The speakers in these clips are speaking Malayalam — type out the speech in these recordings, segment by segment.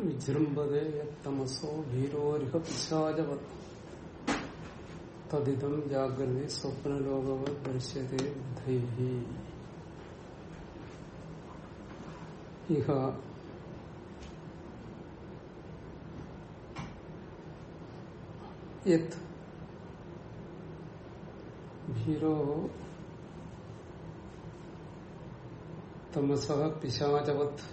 വിജൃംഭതേ തമസോ ഭീരോരിഹ പിശാചവത് തദിതം ജാഗ്രതി സ്വപ്നലോകവ ദൃശ്യത്തെ ബുദ്ധൈഹി ഇഹ യത് ഭീരോ തമസ പിശാചവത്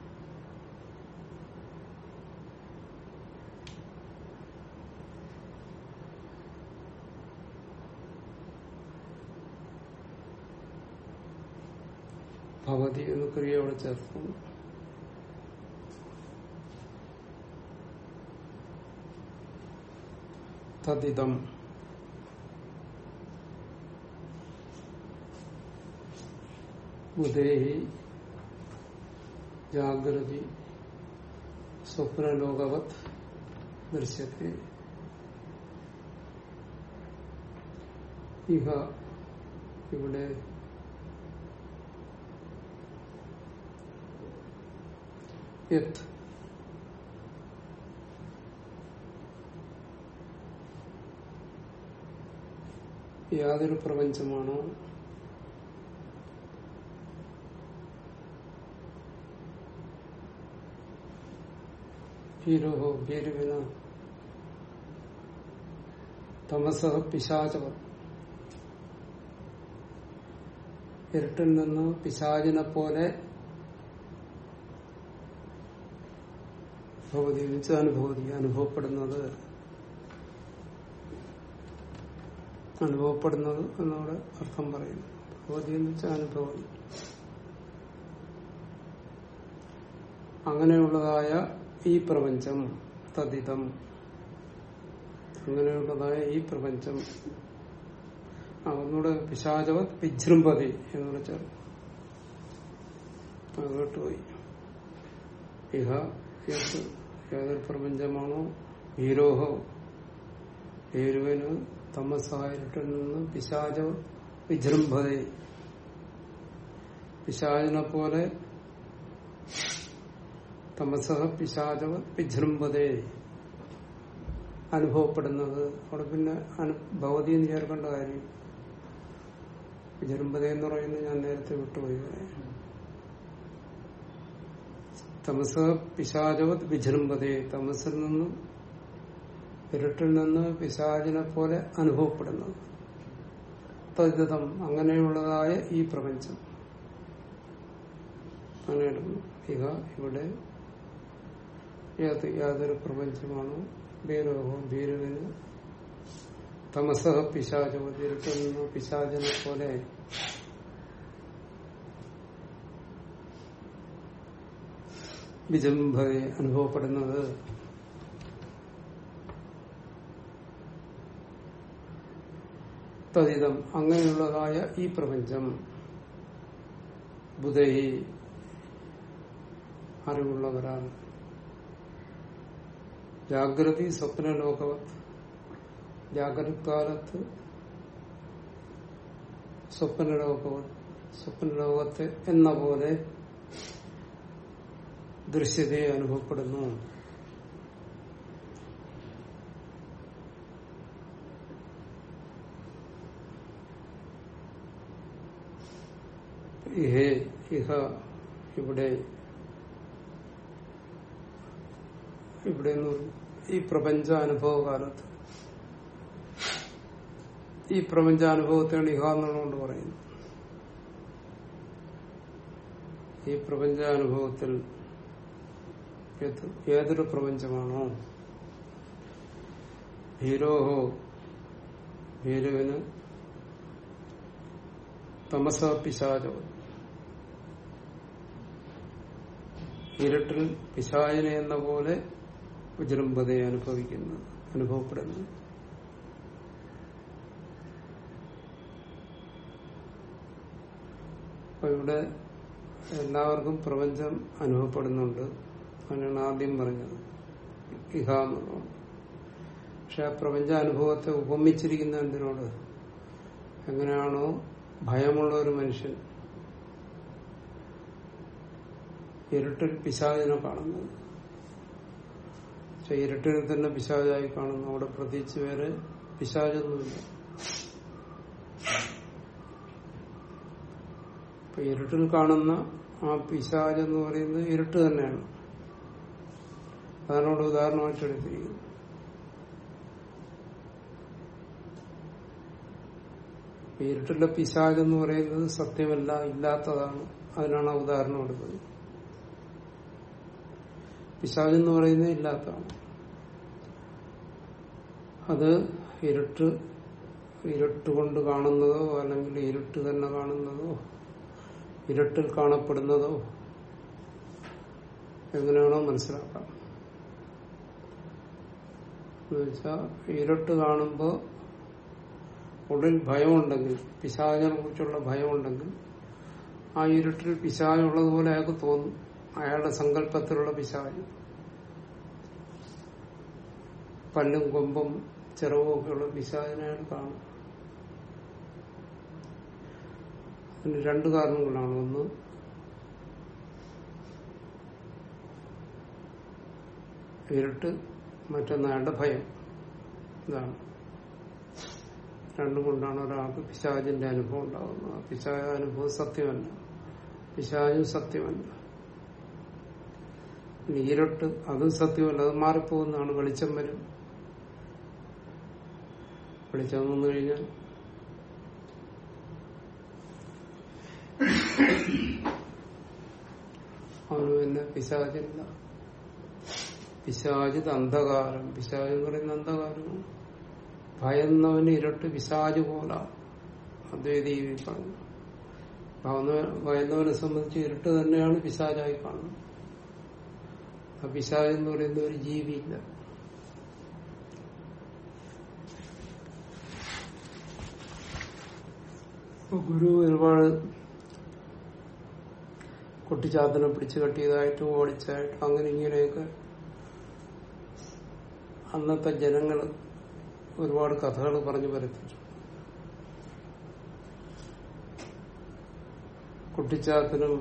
ഭവതി എന്ന് ക്രിയ അവിടെ ചേർക്കുന്നു തദിതം ബുധേഹി ജാഗ്രതി സ്വപ്നലോകവത് ദൃശ്യത്തെ ഇഹ ഇവിടെ യത് യാതൊരു പ്രപഞ്ചമാണോ ഭീരോഹോ ഭീരുവിന തമസ പിശാചവ ഇരുട്ടിൽ നിന്ന് പിശാചിനെ പോലെ ഭഗവതി അനുഭവതി അനുഭവപ്പെടുന്നത് അനുഭവപ്പെടുന്നത് എന്നവിടെ അർത്ഥം പറയുന്നു ഭഗവതി എന്ന് വെച്ചാൽ അനുഭവം അങ്ങനെയുള്ളതായ ഈ പ്രപഞ്ചം തതിതം അങ്ങനെയുള്ളതായ ഈ പ്രപഞ്ചം ഒന്നുകൂടെ പിശാചവത് വിജൃംഭതി എന്ന് വിളിച്ചാൽ കേട്ടുപോയി ഇഹ ഏതൊരു പ്രപഞ്ചമാണോ ഭീരോഹോ ഭീരുവിന് തമസായിരിട്ടിൽ നിന്ന് പിശാച വിജൃംഭത പിശാചിനെ പോലെ തമസ പിശാചവ വിജൃംഭതേ അനുഭവപ്പെടുന്നത് അവിടെ പിന്നെ ഭവതി എന്ന് ചേർക്കേണ്ട കാര്യം വിജൃംഭത എന്ന് പറയുന്നത് ഞാൻ നേരത്തെ വിട്ടുപോയി തമസ പിശാചവത് വിജൃംഭതയെ തമസിൽ നിന്നും ഇരുട്ടിൽ നിന്ന് പിശാചിനെ പോലെ അനുഭവപ്പെടുന്നത് തദ്ഗതം അങ്ങനെയുള്ളതായ ഈ പ്രപഞ്ചം അങ്ങനെ ഇഹ ഇവിടെ യാതൊരു പ്രപഞ്ചമാണോ ഭീരോഹോ ഭീരുവിന് തമസ പിശാചോ ഇരുട്ടിൽ നിന്ന് പിശാചിനെ പോലെ വിജംഭയെ അനുഭവപ്പെടുന്നത് തതിതം അങ്ങനെയുള്ളതായ ഈ പ്രപഞ്ചം ബുധഹി അറിവുള്ളവരാണ് ജാഗ്രതി സ്വപ്നലോകവത് ജാഗ്രത കാലത്ത് സ്വപ്നലോകവത് സ്വപ്നലോകത്തെ എന്ന പോലെ ദൃശ്യതയെ അനുഭവപ്പെടുന്നു ഇഹേ ഇഹ ഇവിടെ ഇവിടെ ഈ പ്രപഞ്ചാനുഭവ കാലത്ത് ഈ പ്രപഞ്ചാനുഭവത്തെയാണ് ഇഹ എന്നുള്ളതുകൊണ്ട് പറയുന്നത് ഈ പ്രപഞ്ചാനുഭവത്തിൽ ഏതൊരു പ്രപഞ്ചമാണോ ഭീരോഹോ ഭീരുവിന് തമസ പിശാചോ ഇരുട്ടിൽ പിശാചിനെ എന്ന പോലെ വിജൃംഭതയെ അനുഭവിക്കുന്നത് അനുഭവപ്പെടുന്നു അപ്പൊ ഇവിടെ എല്ലാവർക്കും പ്രപഞ്ചം അനുഭവപ്പെടുന്നുണ്ട് അങ്ങനെയാണ് ആദ്യം പറഞ്ഞത് ഇഹ എന്നുള്ളത് പക്ഷെ ആ പ്രപഞ്ച അനുഭവത്തെ ഉപമിച്ചിരിക്കുന്ന എന്തിനോട് എങ്ങനെയാണോ ഭയമുള്ള ഒരു മനുഷ്യൻ ഇരുട്ടിൽ പിശാചിനെ കാണുന്നത് പക്ഷെ ഇരുട്ടിനെ തന്നെ പിശാചായി കാണുന്നു അവിടെ പ്രത്യേകിച്ച് വേറെ പിശാചൊന്നുമില്ല അപ്പൊ ഇരുട്ടിൽ കാണുന്ന ആ പിശാജ് എന്ന് പറയുന്നത് ഇരുട്ട് തന്നെയാണ് അതിനോട് ഉദാഹരണമായിട്ട് എടുത്തിരിക്കുന്നു ഇരുട്ടിലെ പിശാജ് എന്ന് പറയുന്നത് സത്യമല്ല ഇല്ലാത്തതാണ് അതിനാണ് ആ ഉദാഹരണം എടുക്കുന്നത് പിശാജ് എന്ന് പറയുന്നത് ഇല്ലാത്തതാണ് അത് ഇരുട്ട് ഇരുട്ട് കൊണ്ട് കാണുന്നതോ അല്ലെങ്കിൽ ഇരുട്ട് തന്നെ കാണുന്നതോ ഇരുട്ടിൽ കാണപ്പെടുന്നതോ എങ്ങനെയാണോ മനസ്സിലാക്കാം എന്നുവെച്ചാൽ ഇരുട്ട് കാണുമ്പോൾ ഉള്ളിൽ ഭയമുണ്ടെങ്കിൽ പിശാചിനെ കുറിച്ചുള്ള ഭയമുണ്ടെങ്കിൽ ആ ഇരുട്ടിൽ പിശാചുള്ളതുപോലെ അയാൾക്ക് തോന്നും അയാളുടെ സങ്കല്പത്തിലുള്ള പിശാച് പല്ലും കൊമ്പും ചിറവും ഒക്കെയുള്ള പിശാചിനെ അയാൾ കാണും അതിന് രണ്ട് കാരണങ്ങളാണ് ഒന്ന് ഇരുട്ട് മറ്റൊന്ന് അയാളുടെ ഭയം ഇതാണ് രണ്ടും കൊണ്ടാണ് ഒരാൾക്ക് പിശാചിന്റെ അനുഭവം ഉണ്ടാകുന്നത് ആ പിശാച അനുഭവം സത്യമല്ല പിശാചും സത്യമല്ല ഇനി ഇരുട്ട് അതും സത്യമല്ല അത് മാറിപ്പോകുന്നതാണ് വെളിച്ചം വരും വെളിച്ചം വന്നു കഴിഞ്ഞാൽ അവന് പിന്നെ പിശാചില്ല പിശാചിത് അന്ധകാരം പിശാജ് എന്ന് പറയുന്ന അന്ധകാരമാണ് ഭയന്നവന് ഇരട്ട് പിശാജ് പോല അദ്വൈതി പറഞ്ഞു ഭയന്നവനെ സംബന്ധിച്ച് ഇരുട്ട് തന്നെയാണ് പിശാചായി കാണുന്നത് ആ പിശാജ് എന്ന് പറയുന്ന ഒരു ജീവിയില്ല ഗുരു ഒരുപാട് കുട്ടിച്ചാത്തനെ പിടിച്ചു കെട്ടിയതായിട്ടും ഓടിച്ചായിട്ടും അങ്ങനെ ഇങ്ങനെയൊക്കെ അന്നത്തെ ജനങ്ങൾ ഒരുപാട് കഥകൾ പറഞ്ഞു പരത്തിച്ചു കുട്ടിച്ചാത്തനും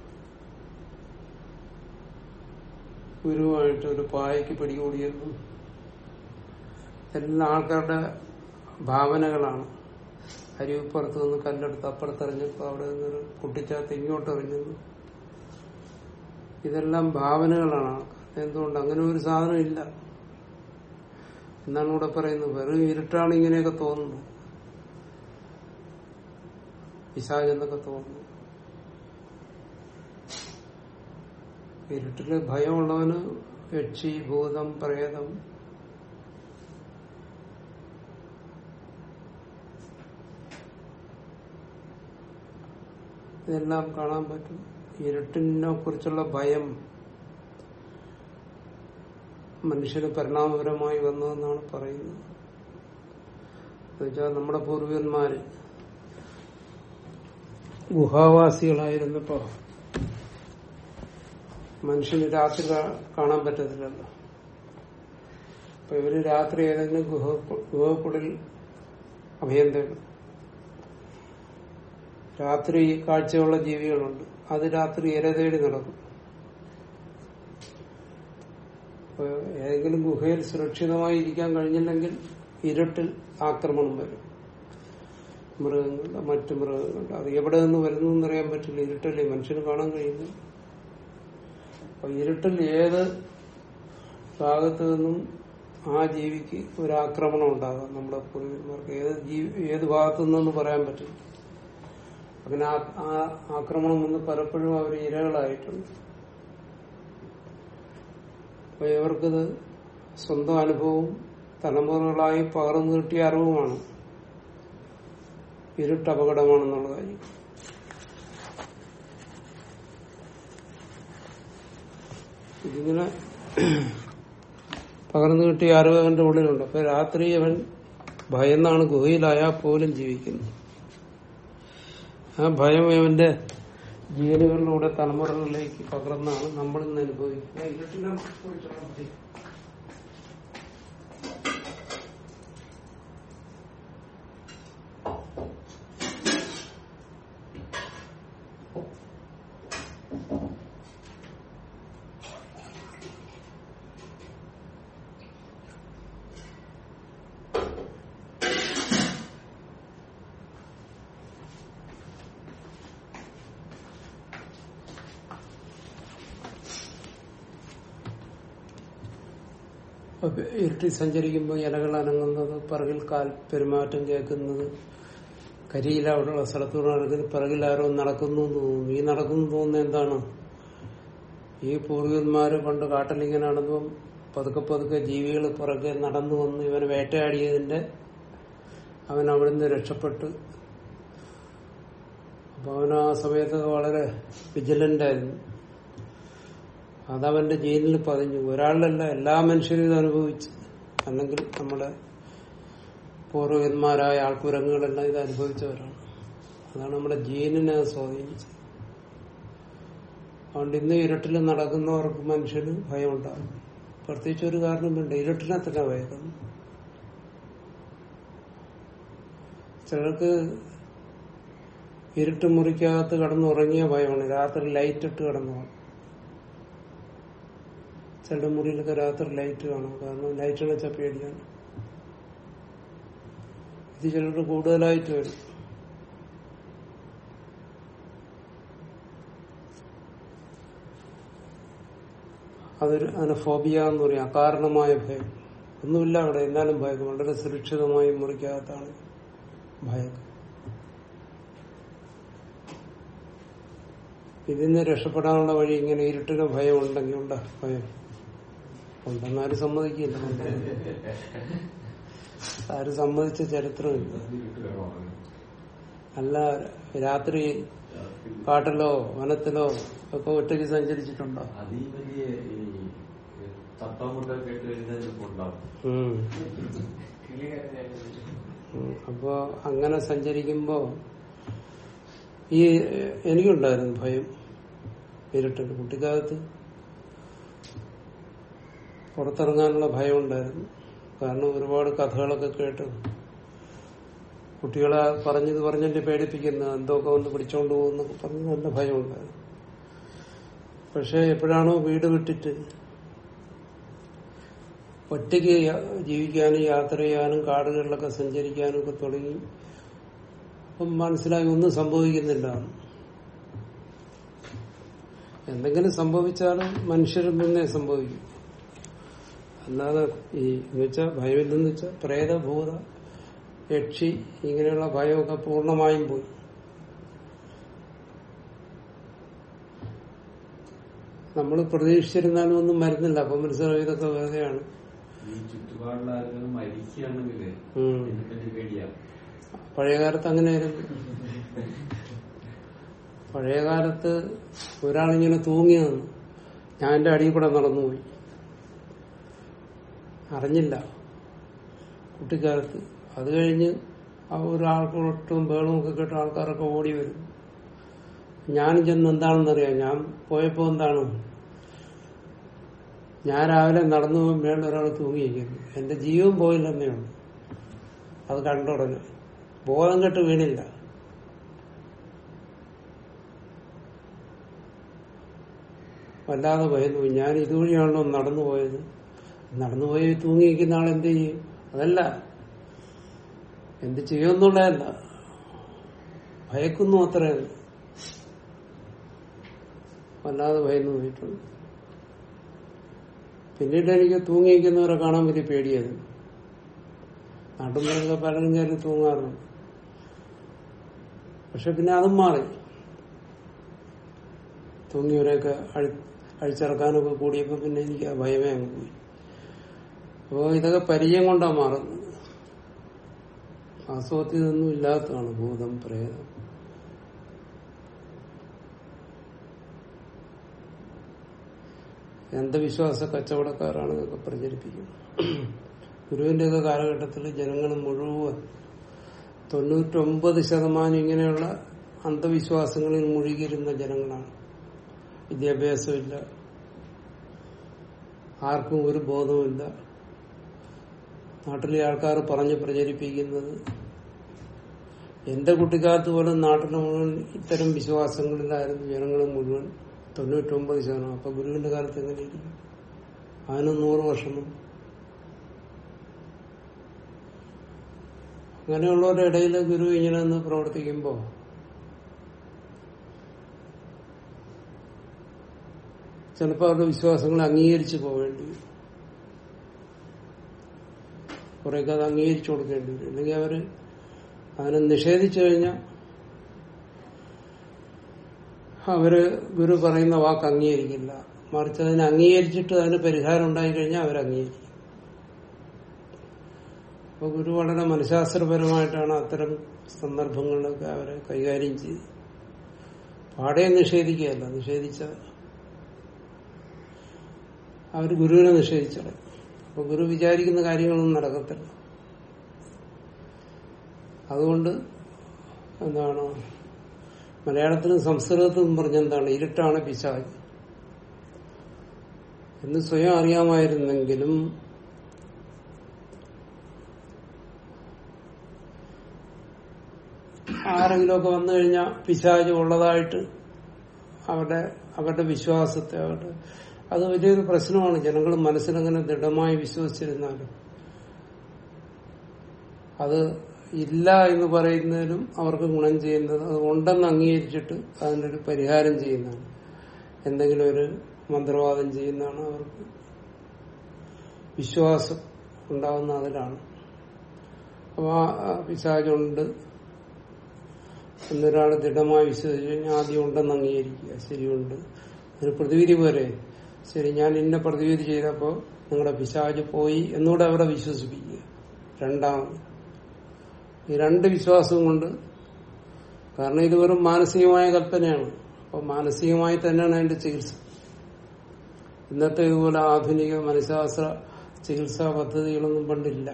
ഗുരുവായിട്ട് ഒരു പായക്ക് പിടികൂടിയെന്നും എല്ലാ ആൾക്കാരുടെ ഭാവനകളാണ് അരിവിപ്പുറത്ത് നിന്ന് കല്ലെടുത്ത് അപ്പുറത്തെറിഞ്ഞപ്പോ അവിടെ നിന്നൊരു കുട്ടിച്ചാത്ത ഇങ്ങോട്ട് എറിഞ്ഞെന്നു ഇതെല്ലാം ഭാവനകളാണ് ആൾക്കാർ എന്തുകൊണ്ട് അങ്ങനെ ഒരു സാധനം ഇല്ല എന്നാണ് ഇവിടെ പറയുന്നത് വെറും ഇരുട്ടാണ് ഇങ്ങനെയൊക്കെ തോന്നുന്നത് പിശാജ് എന്നൊക്കെ തോന്നുന്നു ഇരുട്ടില് ഭയമുള്ളവന് യക്ഷി ഭൂതം പ്രേതം ഇതെല്ലാം കാണാൻ പറ്റും ഇരുട്ടിനെ കുറിച്ചുള്ള ഭയം മനുഷ്യന് പരിണാമപരമായി വന്നതെന്നാണ് പറയുന്നത് എന്നുവെച്ചാൽ നമ്മുടെ പൂർവികന്മാര് ഗുഹാവാസികളായിരുന്നപ്പോ മനുഷ്യന് രാത്രി കാണാൻ പറ്റത്തില്ലല്ലോ അപ്പൊ ഇവര് രാത്രി ഏതെങ്കിലും ഗുഹ ഗുഹക്കുള്ളിൽ അഭയം തേടും രാത്രി കാഴ്ചയുള്ള ജീവികളുണ്ട് അത് രാത്രി ഇര തേടി നടക്കും അപ്പൊ ഏതെങ്കിലും ഗുഹയിൽ സുരക്ഷിതമായി ഇരിക്കാൻ കഴിഞ്ഞില്ലെങ്കിൽ ഇരുട്ടിൽ ആക്രമണം വരും മൃഗങ്ങളുടെ മറ്റു മൃഗങ്ങളുടെ അത് എവിടെ നിന്ന് വരുന്നു എന്നറിയാൻ പറ്റില്ല ഇരുട്ടല്ലേ മനുഷ്യന് കാണാൻ കഴിയുന്നു അപ്പൊ ഇരുട്ടിൽ ഏത് ഭാഗത്ത് നിന്നും ആ ജീവിക്ക് ഒരു ആക്രമണം ഉണ്ടാകാം നമ്മുടെ പൂർവികന്മാർക്ക് ഏത് ജീവി ഏത് ഭാഗത്തു നിന്നൊന്നും പറയാൻ പറ്റില്ല അങ്ങനെ ആ ആക്രമണം വന്ന് പലപ്പോഴും അവർ ഇരകളായിട്ടുണ്ട് അപ്പൊ ഇവർക്കിത് സ്വന്തം അനുഭവവും തലമുറകളായി പകർന്നു കിട്ടിയ അറിവുമാണ് ഇരുട്ട് അപകടമാണെന്നുള്ള കാര്യം ഇതിങ്ങനെ പകർന്നു കിട്ടിയ അറിവ് അവന്റെ ഉള്ളിലുണ്ട് അപ്പൊ രാത്രി അവൻ ഭയന്നാണ് ഗുഹയിലായാൽ പോലും ജീവിക്കുന്നത് ആ ഭയം അവന്റെ ജീവനുകളിലൂടെ തലമുറകളിലേക്ക് പകർന്നാണ് നമ്മൾ ഇന്ന് അനുഭവിക്കുന്നത് ഇരുട്ടിനെ കുറിച്ചുള്ള ഭയം അപ്പൊ ഇരുട്ടിൽ സഞ്ചരിക്കുമ്പോൾ ഇലകൾ അനങ്ങുന്നത് പിറകിൽ കാൽ പെരുമാറ്റം കേൾക്കുന്നത് കരിയില അവിടെയുള്ള സ്ഥലത്തൂടെ നടക്കുന്നത് പിറകിൽ ആരോ നടക്കുന്നു എന്ന് തോന്നുന്നു ഈ നടക്കുന്നു തോന്നുന്നത് എന്താണ് ഈ പൂർവികന്മാര് പണ്ട് കാട്ടിലിങ്ങനെ നടന്നു പതുക്കെ പതുക്കെ ജീവികൾ പുറകെ നടന്നു വന്ന് ഇവനെ വേട്ടയാടിയതിന്റെ അവൻ അവിടുന്ന് രക്ഷപ്പെട്ട് അപ്പൊ അവൻ ആ സമയത്ത് വളരെ വിജിലന്റ് ആയിരുന്നു അതവന്റെ ജീനിൽ പതിഞ്ഞു ഒരാളിലല്ല എല്ലാ മനുഷ്യരും ഇത് അനുഭവിച്ചു അല്ലെങ്കിൽ നമ്മുടെ പൂർവികന്മാരായ ആൾക്കുരങ്ങുകളെല്ലാം ഇത് അനുഭവിച്ചവരാണ് അതാണ് നമ്മുടെ ജീനിനെ സ്വാധീനിച്ചത് അതുകൊണ്ട് ഇന്ന് ഇരുട്ടിൽ നടക്കുന്നവർക്ക് മനുഷ്യന് ഭയമുണ്ടാകും പ്രത്യേകിച്ച് ഒരു കാരണം വേണ്ട ഇരുട്ടിനെ തന്നെ ഭയക്കുന്നു ചിലർക്ക് ഇരുട്ട് മുറിക്കകത്ത് കടന്നുറങ്ങിയ ഭയമാണ് രാത്രി ലൈറ്റ് ഇട്ട് കിടന്നു ചില മുറിയിലൊക്കെ രാത്രി ലൈറ്റ് കാണും കാരണം ലൈറ്റ് അണച്ച പേടിയാണ് ഇത് ചിലർക്ക് കൂടുതലായിട്ട് വരും അതൊരു അതിന് ഫോബിയ എന്ന് പറയാം അകാരണമായ ഭയം ഒന്നുമില്ല അവിടെ എന്നാലും ഭയം വളരെ സുരക്ഷിതമായി മുറിക്കകത്താണ് ഭയം ഇതിന്ന് രക്ഷപ്പെടാനുള്ള വഴി ഇങ്ങനെ ഇരുട്ടിന് ഭയം ഉണ്ടെങ്കിൽ ഉണ്ട ഭയം ഉണ്ടെന്നാരും സമ്മതിക്കില്ല ആരും സമ്മതിച്ച ചരിത്രമില്ല അല്ല രാത്രി കാട്ടിലോ വനത്തിലോ ഒക്കെ ഒറ്റയ്ക്ക് സഞ്ചരിച്ചിട്ടുണ്ടോ അതീ വലിയ ഈ തട്ടം കൊണ്ടൊക്കെ ഇട്ട് കഴിഞ്ഞാൽ ചിലപ്പോ ഉണ്ടാവും ഉം. ഉം. അപ്പോ അങ്ങനെ സഞ്ചരിക്കുമ്പോ ഈ എനിക്കുണ്ടായിരുന്നു ഭയം ഇരുട്ടിട്ട് കുട്ടിക്കാലത്ത് പുറത്തിറങ്ങാനുള്ള ഭയം ഉണ്ടായിരുന്നു കാരണം ഒരുപാട് കഥകളൊക്കെ കേട്ട് കുട്ടികളെ പറഞ്ഞത് പറഞ്ഞല്ലേ പേടിപ്പിക്കുന്ന എന്തൊക്കെ വന്ന് പിടിച്ചോണ്ട് പോകുന്നൊക്കെ പറഞ്ഞ് നല്ല ഭയമുണ്ടായിരുന്നു പക്ഷെ എപ്പോഴാണോ വീട് വിട്ടിട്ട് ഒറ്റയ്ക്ക് യ- ജീവിക്കാനും യാത്ര ചെയ്യാനും കാടുകളിലൊക്കെ സഞ്ചരിക്കാനും ഒക്കെ തുടങ്ങി അപ്പം മനസ്സിലായി ഒന്നും സംഭവിക്കുന്നില്ല എന്തെങ്കിലും സംഭവിച്ചാലും മനുഷ്യരിൽ നിന്നേ സംഭവിക്കും അല്ലാതെ ഈ എന്ന് വെച്ചാൽ ഭയമില്ലെന്ന് വെച്ചാൽ പ്രേത ഭൂത യക്ഷി ഇങ്ങനെയുള്ള ഭയമൊക്കെ പൂർണ്ണമായും പോയി നമ്മൾ പ്രതീക്ഷിച്ചിരുന്നാലും ഒന്നും മരുന്നില്ല അപ്പൊ മനസ്സിലാവും ഇതൊക്കെ വെറുതെയാണ് ഈ ചുറ്റുപാടുള്ള ആളുകൾ മരിക്കുകയാണെങ്കിൽ ഉം. ഇതിനെപ്പറ്റി പേടിയാ പഴയകാലത്ത് അങ്ങനെയായിരുന്നു പഴയകാലത്ത് ഒരാളിങ്ങനെ തൂങ്ങി നിന്നു ഞാൻ എന്റെ അടിയിൽ കൂടെ നടന്നുപോയി അറിഞ്ഞില്ല കുട്ടിക്കാലത്ത് അത് കഴിഞ്ഞ് ആ ഒരാൾക്കൊട്ടും ബേളും ഒക്കെ കേട്ട ആൾക്കാരൊക്കെ ഓടി വരും ഞാനും ചെന്ന് എന്താണെന്നറിയാം ഞാൻ പോയപ്പോ എന്താണ് ഞാൻ രാവിലെ നടന്നു പോകുമ്പോൾ മേളിൽ ഒരാൾ തൂങ്ങിയിരിക്കുന്നു എന്റെ ജീവൻ പോയില്ലെന്നേ ഉള്ളൂ അത് കണ്ട ഉടനെ ബോധം കെട്ട് വീണില്ല വല്ലാതെ ഭയന്നു പോയി. ഞാൻ ഇതുവഴിയാണല്ലോ നടന്നു പോയത് നടന്നുപോയി തൂങ്ങിയിരിക്കുന്ന ആൾ എന്ത് ചെയ്യും അതല്ല എന്ത് ചെയ്യുമെന്നുള്ളതല്ല ഭയക്കുന്നു അത്രയാണ് വല്ലാതെ ഭയന്നു പോയിട്ടുണ്ട് പിന്നീട് എനിക്ക് തൂങ്ങിയിരിക്കുന്നവരെ കാണാൻ വലിയ പേടിയായിരുന്നു നാട്ടുമ്പുറൊക്കെ പലരും കയറി തൂങ്ങാറുണ്ട് പക്ഷെ പിന്നെ അതും മാറി തൂങ്ങിയവരെയൊക്കെ അഴി അഴിച്ചിറക്കാനൊക്കെ കൂടിയപ്പോ പിന്നെ എനിക്ക് ആ ഭയമേ അങ്ങ് പോയി അപ്പോ ഇതൊക്കെ പരിചയം കൊണ്ടാ മാറുന്നത് വാസ്തവത്തിൽ ഇതൊന്നും ഇല്ലാത്തതാണ് ഭൂതം പ്രേതം അന്ധവിശ്വാസ കച്ചവടക്കാരാണ് ഇതൊക്കെ പ്രചരിപ്പിക്കുന്നത് ഗുരുവിന്റെ ഒക്കെ കാലഘട്ടത്തിൽ ജനങ്ങൾ മുഴുവൻ തൊണ്ണൂറ്റൊമ്പത് ശതമാനം ഇങ്ങനെയുള്ള അന്ധവിശ്വാസങ്ങളിൽ മുഴുകിയിരുന്ന ജനങ്ങളാണ് വിദ്യാഭ്യാസമില്ല ആർക്കും ഒരു ബോധവുമില്ല നാട്ടിലെ ആൾക്കാർ പറഞ്ഞ് പ്രചരിപ്പിക്കുന്നത് എന്റെ കുട്ടിക്കാലത്ത് പോലും നാട്ടിലെ മുഴുവൻ ഇത്തരം വിശ്വാസങ്ങളിലായിരുന്നു ജനങ്ങൾ മുഴുവൻ തൊണ്ണൂറ്റൊമ്പത് ശതമാനം അപ്പൊ ഗുരുവിന്റെ കാലത്ത് എങ്ങനെയിരിക്കും അതിന് നൂറ് വർഷം മുമ്പ്. അങ്ങനെയുള്ളവരുടെ ഇടയിൽ ഗുരു ഇങ്ങനെ ഒന്ന് പ്രവർത്തിക്കുമ്പോ ചിലപ്പോൾ അവരുടെ വിശ്വാസങ്ങളെ അംഗീകരിച്ചു പോവേണ്ടി വരും കുറേയൊക്കെ അത് അംഗീകരിച്ചു കൊടുക്കേണ്ടി വരും അല്ലെങ്കിൽ അവര് അതിനെ നിഷേധിച്ചു കഴിഞ്ഞാൽ അവര് ഗുരു പറയുന്ന വാക്ക് അംഗീകരിക്കില്ല മറിച്ച് അതിനെ അംഗീകരിച്ചിട്ട് അതിന് പരിഹാരം ഉണ്ടായി കഴിഞ്ഞാൽ അവർ അംഗീകരിക്കും അപ്പൊ ഗുരു വളരെ മനഃശാസ്ത്രപരമായിട്ടാണ് അത്തരം സന്ദർഭങ്ങളിലൊക്കെ അവരെ കൈകാര്യം ചെയ്ത് പാടെ നിഷേധിക്കുകയല്ല നിഷേധിച്ച അവർ ഗുരുവിനെ നിഷേധിച്ചത് അപ്പൊ ഗുരു വിചാരിക്കുന്ന കാര്യങ്ങളൊന്നും നടക്കത്തില്ല അതുകൊണ്ട് എന്താണ് മലയാളത്തിലും സംസ്കൃതത്തിലും പറഞ്ഞെന്താണ് ഇരുട്ടാണ് പിശാജ് എന്ന് സ്വയം അറിയാമായിരുന്നെങ്കിലും ആരെങ്കിലുമൊക്കെ വന്നു കഴിഞ്ഞാൽ പിശാജ് ഉള്ളതായിട്ട് അവരുടെ അവരുടെ വിശ്വാസത്തെ അവരുടെ അത് വലിയൊരു പ്രശ്നമാണ് ജനങ്ങൾ മനസ്സിലങ്ങനെ ദൃഢമായി വിശ്വസിച്ചിരുന്നാലും അത് ഇല്ല എന്ന് പറയുന്നതിനും അവർക്ക് ഗുണം ചെയ്യുന്നത് അത് ഉണ്ടെന്ന് അംഗീകരിച്ചിട്ട് അതിനൊരു പരിഹാരം ചെയ്യുന്നതാണ് എന്തെങ്കിലും ഒരു മന്ത്രവാദം ചെയ്യുന്നതാണ് അവർക്ക് വിശ്വാസം ഉണ്ടാകുന്ന അതിലാണ് അപ്പൊ ആ പിശാചുണ്ട് എന്നൊരാൾ ദൃഢമായി വിശ്വസിച്ചു കഴിഞ്ഞാൽ ആദ്യം ഉണ്ടെന്ന് അംഗീകരിക്കുക ശരിയുണ്ട് അതിന് പ്രതിവിധി പോരെ ശരി ഞാൻ ഇന്ന പ്രതിവിധി ചെയ്തപ്പോ നിങ്ങളുടെ പിശാജ് പോയി എന്നൂടെ അവരെ വിശ്വസിപ്പിക്കുക രണ്ടാമത് ഈ രണ്ട് വിശ്വാസവും കൊണ്ട് കാരണം ഇത് വെറും മാനസികമായ കൽപ്പനയാണ് അപ്പൊ മാനസികമായി തന്നെയാണ് അതിന്റെ ചികിത്സ ഇന്നത്തെ ഇതുപോലെ ആധുനിക മനഃശാസ്ത്ര ചികിത്സാ പദ്ധതികളൊന്നും പണ്ടില്ല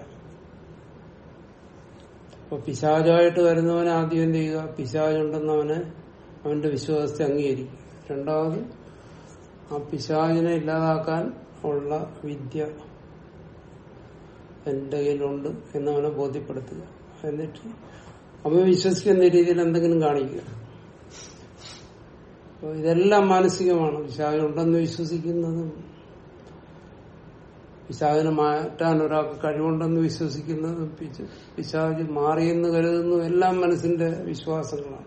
അപ്പൊ പിശാചായിട്ട് വരുന്നവനെ ആദ്യം എന്ത് ചെയ്യുക പിശാചുണ്ടെന്ന് അവനെ അവന്റെ വിശ്വാസത്തെ അംഗീകരിക്കുക രണ്ടാമത് ആ പിശാചിനെ ഇല്ലാതാക്കാൻ ഉള്ള വിദ്യ എന്റെ കയ്യിലുണ്ട് എന്നവനെ ബോധ്യപ്പെടുത്തുക എന്നിട്ട് അവൻ വിശ്വസിക്കുന്ന രീതിയിൽ എന്തെങ്കിലും കാണിക്കുക അപ്പൊ ഇതെല്ലാം മാനസികമാണ് പിശാചുണ്ടെന്ന് വിശ്വസിക്കുന്നതും പിശാചിനെ മാറ്റാൻ ഒരാൾക്ക് കഴിവുണ്ടെന്ന് വിശ്വസിക്കുന്നതും പിശ- പിശാച് മാറിയെന്ന് കരുതുന്നതും എല്ലാം മനസ്സിന്റെ വിശ്വാസങ്ങളാണ്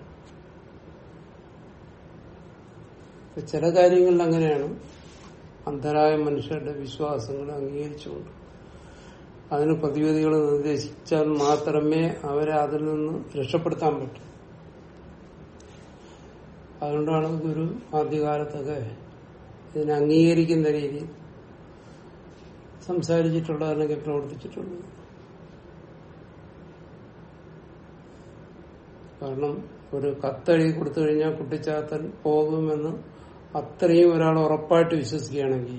ഇപ്പൊ ചില കാര്യങ്ങളിൽ അങ്ങനെയാണ് അന്ധരായ മനുഷ്യരുടെ വിശ്വാസങ്ങൾ അംഗീകരിച്ചുകൊണ്ട് അതിന് പ്രതിവിധികൾ നിർദ്ദേശിച്ചാൽ മാത്രമേ അവരെ അതിൽ നിന്ന് രക്ഷപ്പെടുത്താൻ പറ്റൂ അതുകൊണ്ടാണ് ഗുരു ആദ്യകാലത്തൊക്കെ ഇതിനെ അംഗീകരിക്കുന്ന രീതിയിൽ സംസാരിച്ചിട്ടുള്ളത് അല്ലെങ്കിൽ പ്രവർത്തിച്ചിട്ടുള്ളത് കാരണം ഒരു കത്തെഴുതി കൊടുത്തു കഴിഞ്ഞാൽ കുട്ടിച്ചാത്തൻ പോകുമെന്ന് അത്രയും ഒരാൾ ഉറപ്പായിട്ട് വിശ്വസിക്കുകയാണെങ്കിൽ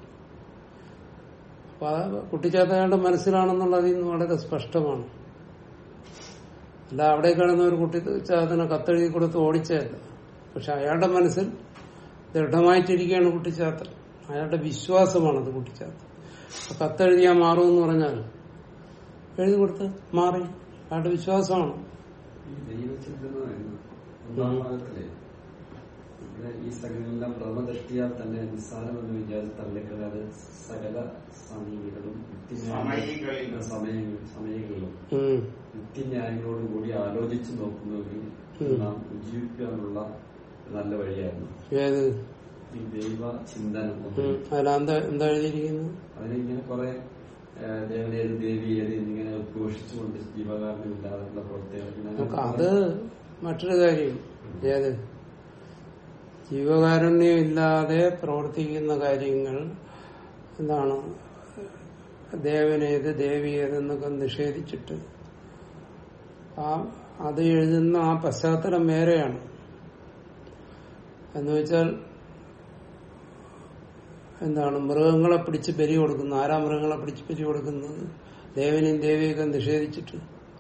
അപ്പൊ ആ കുട്ടിച്ചാത്തൻ അയാളുടെ മനസ്സിലാണെന്നുള്ളത് ഇന്ന് വളരെ സ്പഷ്ടമാണ് അല്ല അവിടെ കിടന്ന ഒരു കുട്ടിച്ചാത്തനെ കത്തെഴുതി കൊടുത്ത് ഓടിച്ചതല്ല പക്ഷെ അയാളുടെ മനസ്സിൽ ദൃഢമായിട്ടിരിക്കുകയാണ് കുട്ടിച്ചാത്തൻ അയാളുടെ വിശ്വാസമാണത് കുട്ടിച്ചാത്തൻ അപ്പൊ കത്തെഴുതിയാൽ മാറുമെന്ന് പറഞ്ഞാൽ എഴുതി കൊടുത്ത് മാറി അയാളുടെ വിശ്വാസമാണ് ഈ ദൈവചിന്തന എന്ന് പറയുന്നത് ഒന്നാം ഭാഗത്തിലെ ഇവിടെ ഈ സകലെല്ലാം പ്രഥമദൃഷ്ടിയാൽ തന്നെ നിസ്സാരമെന്ന് വിചാരിച്ച് തള്ളിക്കളയാതെ സകല സമീപികളും സമയികളിലും. സമയങ്ങൾ സമയങ്ങളിലും ഉം. യുക്തിന്യായങ്ങളോടും കൂടി ആലോചിച്ച് നോക്കുന്നുവെങ്കിൽ ഉം. നാം ഉജ്ജീവിക്കാനുള്ള നല്ല വഴിയായിരുന്നു ഏത് ഈ ദൈവ ചിന്തനം ഒന്ന് ഉം. അതിലെന്താ എന്താ എഴുതിയിരിക്കുന്നത് അതിനിങ്ങനെ കുറെ ദേവനേത് ദേവിയേത് എന്നിങ്ങനെ ഉദ്ഘോഷിച്ചുകൊണ്ട് ജീവകാരണമില്ലാതെയുള്ള നമുക്ക് അത് മറ്റൊരു കാര്യം ഏത് ജീവകാരുണ്യം ഇല്ലാതെ പ്രവർത്തിക്കുന്ന കാര്യങ്ങൾ എന്താണ് ദേവനേത് ദേവിയേതെന്നൊക്കെ നിഷേധിച്ചിട്ട് ആ അത് എഴുതുന്ന ആ പശ്ചാത്തലം വേറെയാണ് എന്ന് വെച്ചാൽ എന്താണ് മൃഗങ്ങളെ പിടിച്ച് ബലി കൊടുക്കുന്നത് ആരാ മൃഗങ്ങളെ പിടിച്ച് ബലി കൊടുക്കുന്നത് ദേവനെയും ദേവിയൊക്കെ നിഷേധിച്ചിട്ട്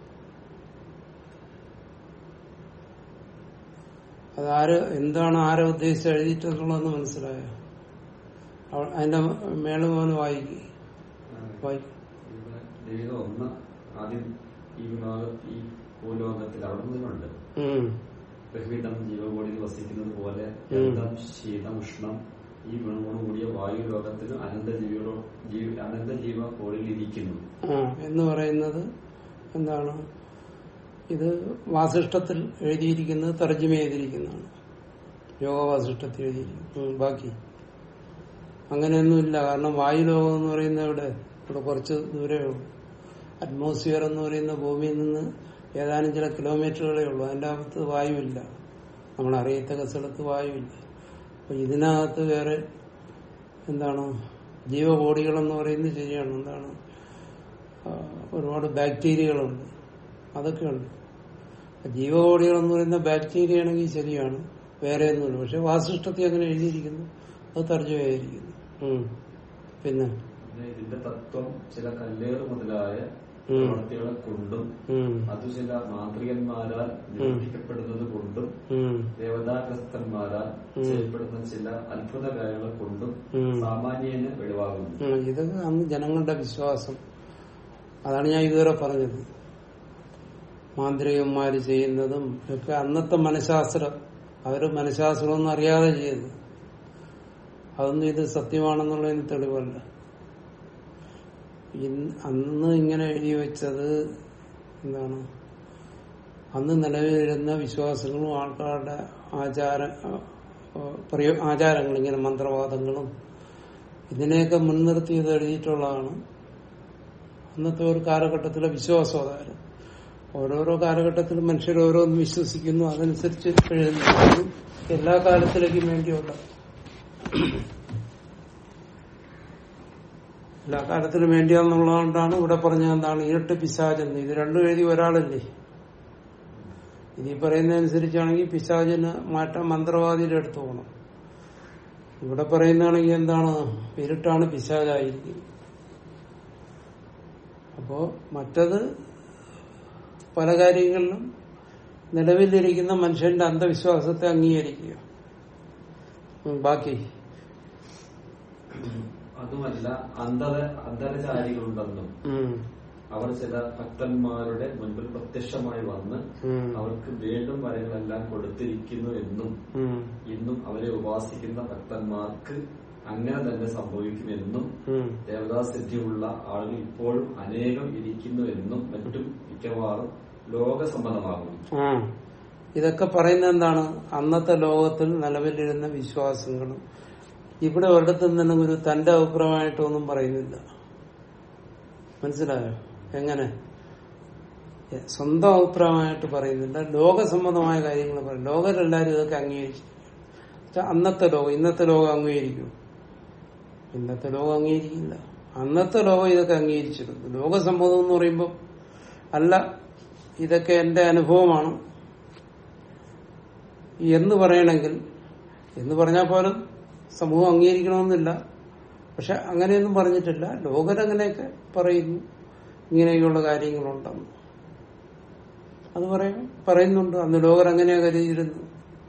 അതാര് എന്താണ് ആരെ ഉദ്ദേശിച്ച് എഴുതിയിട്ടുള്ളതെന്ന് മനസ്സിലായോ അവ- അതിന്റെ മേളുമോന് വായിക്കും വായിക്കും ഇവിടെ ദൈവം ഒന്ന് ആദ്യം ഈ വിഭാഗം ഈ ഭൂലോകത്തിൽ അവിടെ നിന്നുണ്ട് ഉം. ബഹിടം ജീവകോടിയിൽ വസിക്കുന്നത് പോലെ ഉം. ഗന്ധം ശീതം ഉഷ്ണം ഈ ഗുണങ്ങളോട് കൂടിയ വായു ലോകത്തിൽ അനന്തജീവികളോ ജീവ അനന്തജീവ കോടിയിൽ ഇരിക്കുന്നു ആ എന്ന് പറയുന്നത് എന്താണ് ഇത് വാസിഷ്ടത്തിൽ എഴുതിയിരിക്കുന്നത് തർജ്ജമ ചെയ്തിരിക്കുന്നതാണ് യോഗ വാസിഷ്ടത്തിൽ എഴുതിയിരിക്കുന്നു ഉം, ബാക്കി അങ്ങനെയൊന്നുമില്ല കാരണം വായുലോകം എന്ന് പറയുന്നത് ഇവിടെ ഇവിടെ കുറച്ച് ദൂരേ ഉള്ളൂ അറ്റ്മോസ്ഫിയർ എന്ന് പറയുന്ന ഭൂമിയിൽ നിന്ന് ഏതാനും ചില കിലോമീറ്ററുകളേ ഉള്ളൂ അതിന്റെ അകത്ത് വായുവില്ല നമ്മൾ അറിയത്തക്ക സ്ഥലത്ത് വായുവില്ല അപ്പൊ ഇതിനകത്ത് വേറെ എന്താണ് ജീവകോടികളെന്ന് പറയുന്നത് ശരിയാണ് എന്താണ് ആ, ഒരുപാട് ബാക്ടീരിയകളുണ്ട് അതൊക്കെയുണ്ട് ജീവകോടികളെന്ന് പറയുന്ന ബാക്ടീരിയ ആണെങ്കിൽ ശരിയാണ് വേറെ ഒന്നുമില്ല പക്ഷെ വാസിഷ്ടത്തിൽ അങ്ങനെ എഴുതിയിരിക്കുന്നു അത് തർജ്ജമായിരിക്കുന്നു ഉം. പിന്നെ പിന്നെ ഇതിന്റെ തത്വം ചില കല്ലേറ് മുതലായ ഉം. പ്രവർത്തികളെ കൊണ്ടും ഉം. അത് ചില മാന്ത്രികന്മാരാൽ നിരൂപിക്കപ്പെടുന്നത് കൊണ്ടും ഉം. ദേവതാഗ്രസ്തന്മാരാൽ ഉം. ചെയ്യപ്പെടുന്ന ചില അത്ഭുത കാര്യങ്ങളെ കൊണ്ടും ഉം. സാമാന്യേന വെളിവാകുന്നു ഉം. ഇതൊക്കെ അന്ന് ജനങ്ങളുടെ വിശ്വാസം അതാണ് ഞാൻ ഇതുവരെ പറഞ്ഞത് മാന്ത്രികന്മാര് ചെയ്യുന്നതും ഒക്കെ അന്നത്തെ മനഃശാസ്ത്രം അവര് മനഃശാസ്ത്രമൊന്നും അറിയാതെ ചെയ്യുന്നു അതൊന്നും ഇത് സത്യമാണെന്നുള്ളതിന് തെളിവല്ല ഇന്ന് അന്ന് ഇങ്ങനെ എഴുതി വെച്ചത് എന്താണ് അന്ന് നിലവിലിരുന്ന വിശ്വാസങ്ങളും ആൾക്കാരുടെ ആചാര ആ, ആ, പ്രയോ ആചാരങ്ങൾ ഇങ്ങനെ മന്ത്രവാദങ്ങളും ഇതിനെയൊക്കെ മുൻനിർത്തി ഇത് എഴുതിയിട്ടുള്ളതാണ് അന്നത്തെ ഒരു കാലഘട്ടത്തിലെ വിശ്വാസം അതായിരുന്നു ഓരോരോ കാലഘട്ടത്തിലും മനുഷ്യർ ഓരോന്ന് വിശ്വസിക്കുന്നു അതനുസരിച്ച് എഴുതുന്നു എല്ലാ കാലത്തിലേക്കും വേണ്ടിയുള്ള എല്ലാ കാലത്തിനും വേണ്ടിയാന്നുള്ളതുകൊണ്ടാണ് ഇവിടെ പറഞ്ഞത് എന്താണ് ഇരട്ട് പിശാചെന്ന് ഇത് രണ്ടും എഴുതി ഒരാളല്ലേ ഇനി പറയുന്നതനുസരിച്ചാണെങ്കിൽ പിശാചിന് മാറ്റാൻ മന്ത്രവാദിയുടെ അടുത്ത് പോകണം ഇവിടെ പറയുന്നതാണെങ്കിൽ എന്താണ് ഇരുട്ടാണ് പിശാചായിരിക്കുന്നത് അപ്പോ മറ്റത് പല കാര്യങ്ങളിലും നിലവിലിരിക്കുന്ന മനുഷ്യന്റെ അന്ധവിശ്വാസത്തെ അംഗീകരിക്കുക ഉം, ബാക്കി അതുമല്ല അന്ധത അന്ധരചാരികളുണ്ടെന്നും ഉം, അവർ ചില ഭക്തന്മാരുടെ മുൻപിൽ പ്രത്യക്ഷമായി വന്ന് ഉം, അവർക്ക് വീണ്ടും വരങ്ങളെല്ലാം കൊടുത്തിരിക്കുന്നു എന്നും ഉം, ഇന്നും അവരെ ഉപാസിക്കുന്ന ഭക്തന്മാർക്ക് അങ്ങനെ തന്നെ സംഭവിക്കുമെന്നും ഉം. ദേവതാസിദ്ധിയുള്ള ആളുകൾ ഇപ്പോഴും അനേകം ഇരിക്കുന്നു എന്നും മറ്റും മിക്കവാറും ലോകസമ്മതമാകുന്നു ആ ഇതൊക്കെ പറയുന്നത് എന്താണ് അന്നത്തെ ലോകത്തിൽ നിലവിലിരുന്ന വിശ്വാസങ്ങളും ഇവിടെ ഒരിടത്തും തന്നെ ഒരു തന്റെ അഭിപ്രായമായിട്ടൊന്നും പറയുന്നില്ല മനസ്സിലായോ എങ്ങനെ എ- സ്വന്തം അഭിപ്രായമായിട്ട് പറയുന്നില്ല ലോകസമ്മതമായ കാര്യങ്ങൾ പറയും ലോകരെല്ലാരും ഇതൊക്കെ അംഗീകരിച്ചു പക്ഷെ അന്നത്തെ ലോകം ഇന്നത്തെ ലോകം അംഗീകരിക്കും ഇന്നത്തെ ലോകം അംഗീകരിക്കില്ല അന്നത്തെ ലോകം ഇതൊക്കെ അംഗീകരിച്ചിരുന്നു ലോകസമ്മതം എന്ന് പറയുമ്പോൾ അല്ല ഇതൊക്കെ എന്റെ അനുഭവമാണ് എന്ന് പറയണമെങ്കിൽ എന്ന് പറഞ്ഞാൽ പോലും സമൂഹം അംഗീകരിക്കണമെന്നില്ല പക്ഷെ അങ്ങനെയൊന്നും പറഞ്ഞിട്ടില്ല ലോകരങ്ങനെയൊക്കെ പറയുന്നു ഇങ്ങനെയൊക്കെയുള്ള കാര്യങ്ങളുണ്ടെന്ന് അത് പറയും പറയുന്നുണ്ട് അന്ന് ലോകർ അങ്ങനെയാ കരുതിയിരുന്നു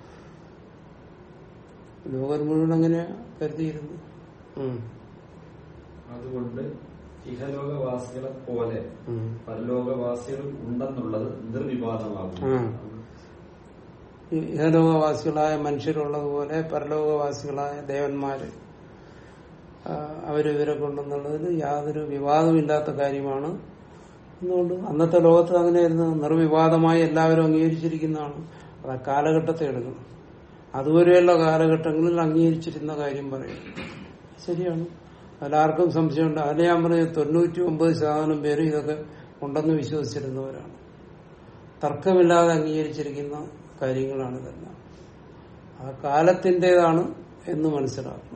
ലോകർ മുഴുവൻ അങ്ങനെയാ കരുതിയിരുന്നു ഉം. അതുകൊണ്ട് ഇഹലോകവാസികളെ പോലെ ഉം. പരലോകവാസികൾ ഉണ്ടെന്നുള്ളത് നിർവിവാദമാകുന്നു ആ. ഈ ഇഹലോകവാസികളായ മനുഷ്യരുള്ളതുപോലെ പരലോകവാസികളായ ദേവന്മാര് ആ, അവര് ഇവരെ കൊണ്ടെന്നുള്ളതിൽ യാതൊരു വിവാദമില്ലാത്ത കാര്യമാണ് എന്തുകൊണ്ട് അന്നത്തെ ലോകത്ത് അങ്ങനെയായിരുന്നു നിർവിവാദമായി എല്ലാവരും അംഗീകരിച്ചിരിക്കുന്നതാണ് അത് ആ കാലഘട്ടത്തെ എടുക്കണം അതുവരെയുള്ള കാലഘട്ടങ്ങളിൽ അംഗീകരിച്ചിരുന്ന കാര്യം പറയും ശരിയാണ് അതിലാർക്കും സംശയമുണ്ട് അതിനെ ഞാൻ പറഞ്ഞ തൊണ്ണൂറ്റി ഒമ്പത് ശതമാനം പേര് ഇതൊക്കെ ഉണ്ടെന്ന് വിശ്വസിച്ചിരുന്നവരാണ് തർക്കമില്ലാതെ അംഗീകരിച്ചിരിക്കുന്ന കാര്യങ്ങളാണ് ഇതെല്ലാം ആ കാലത്തിൻ്റെതാണ് എന്ന് മനസ്സിലാക്കണം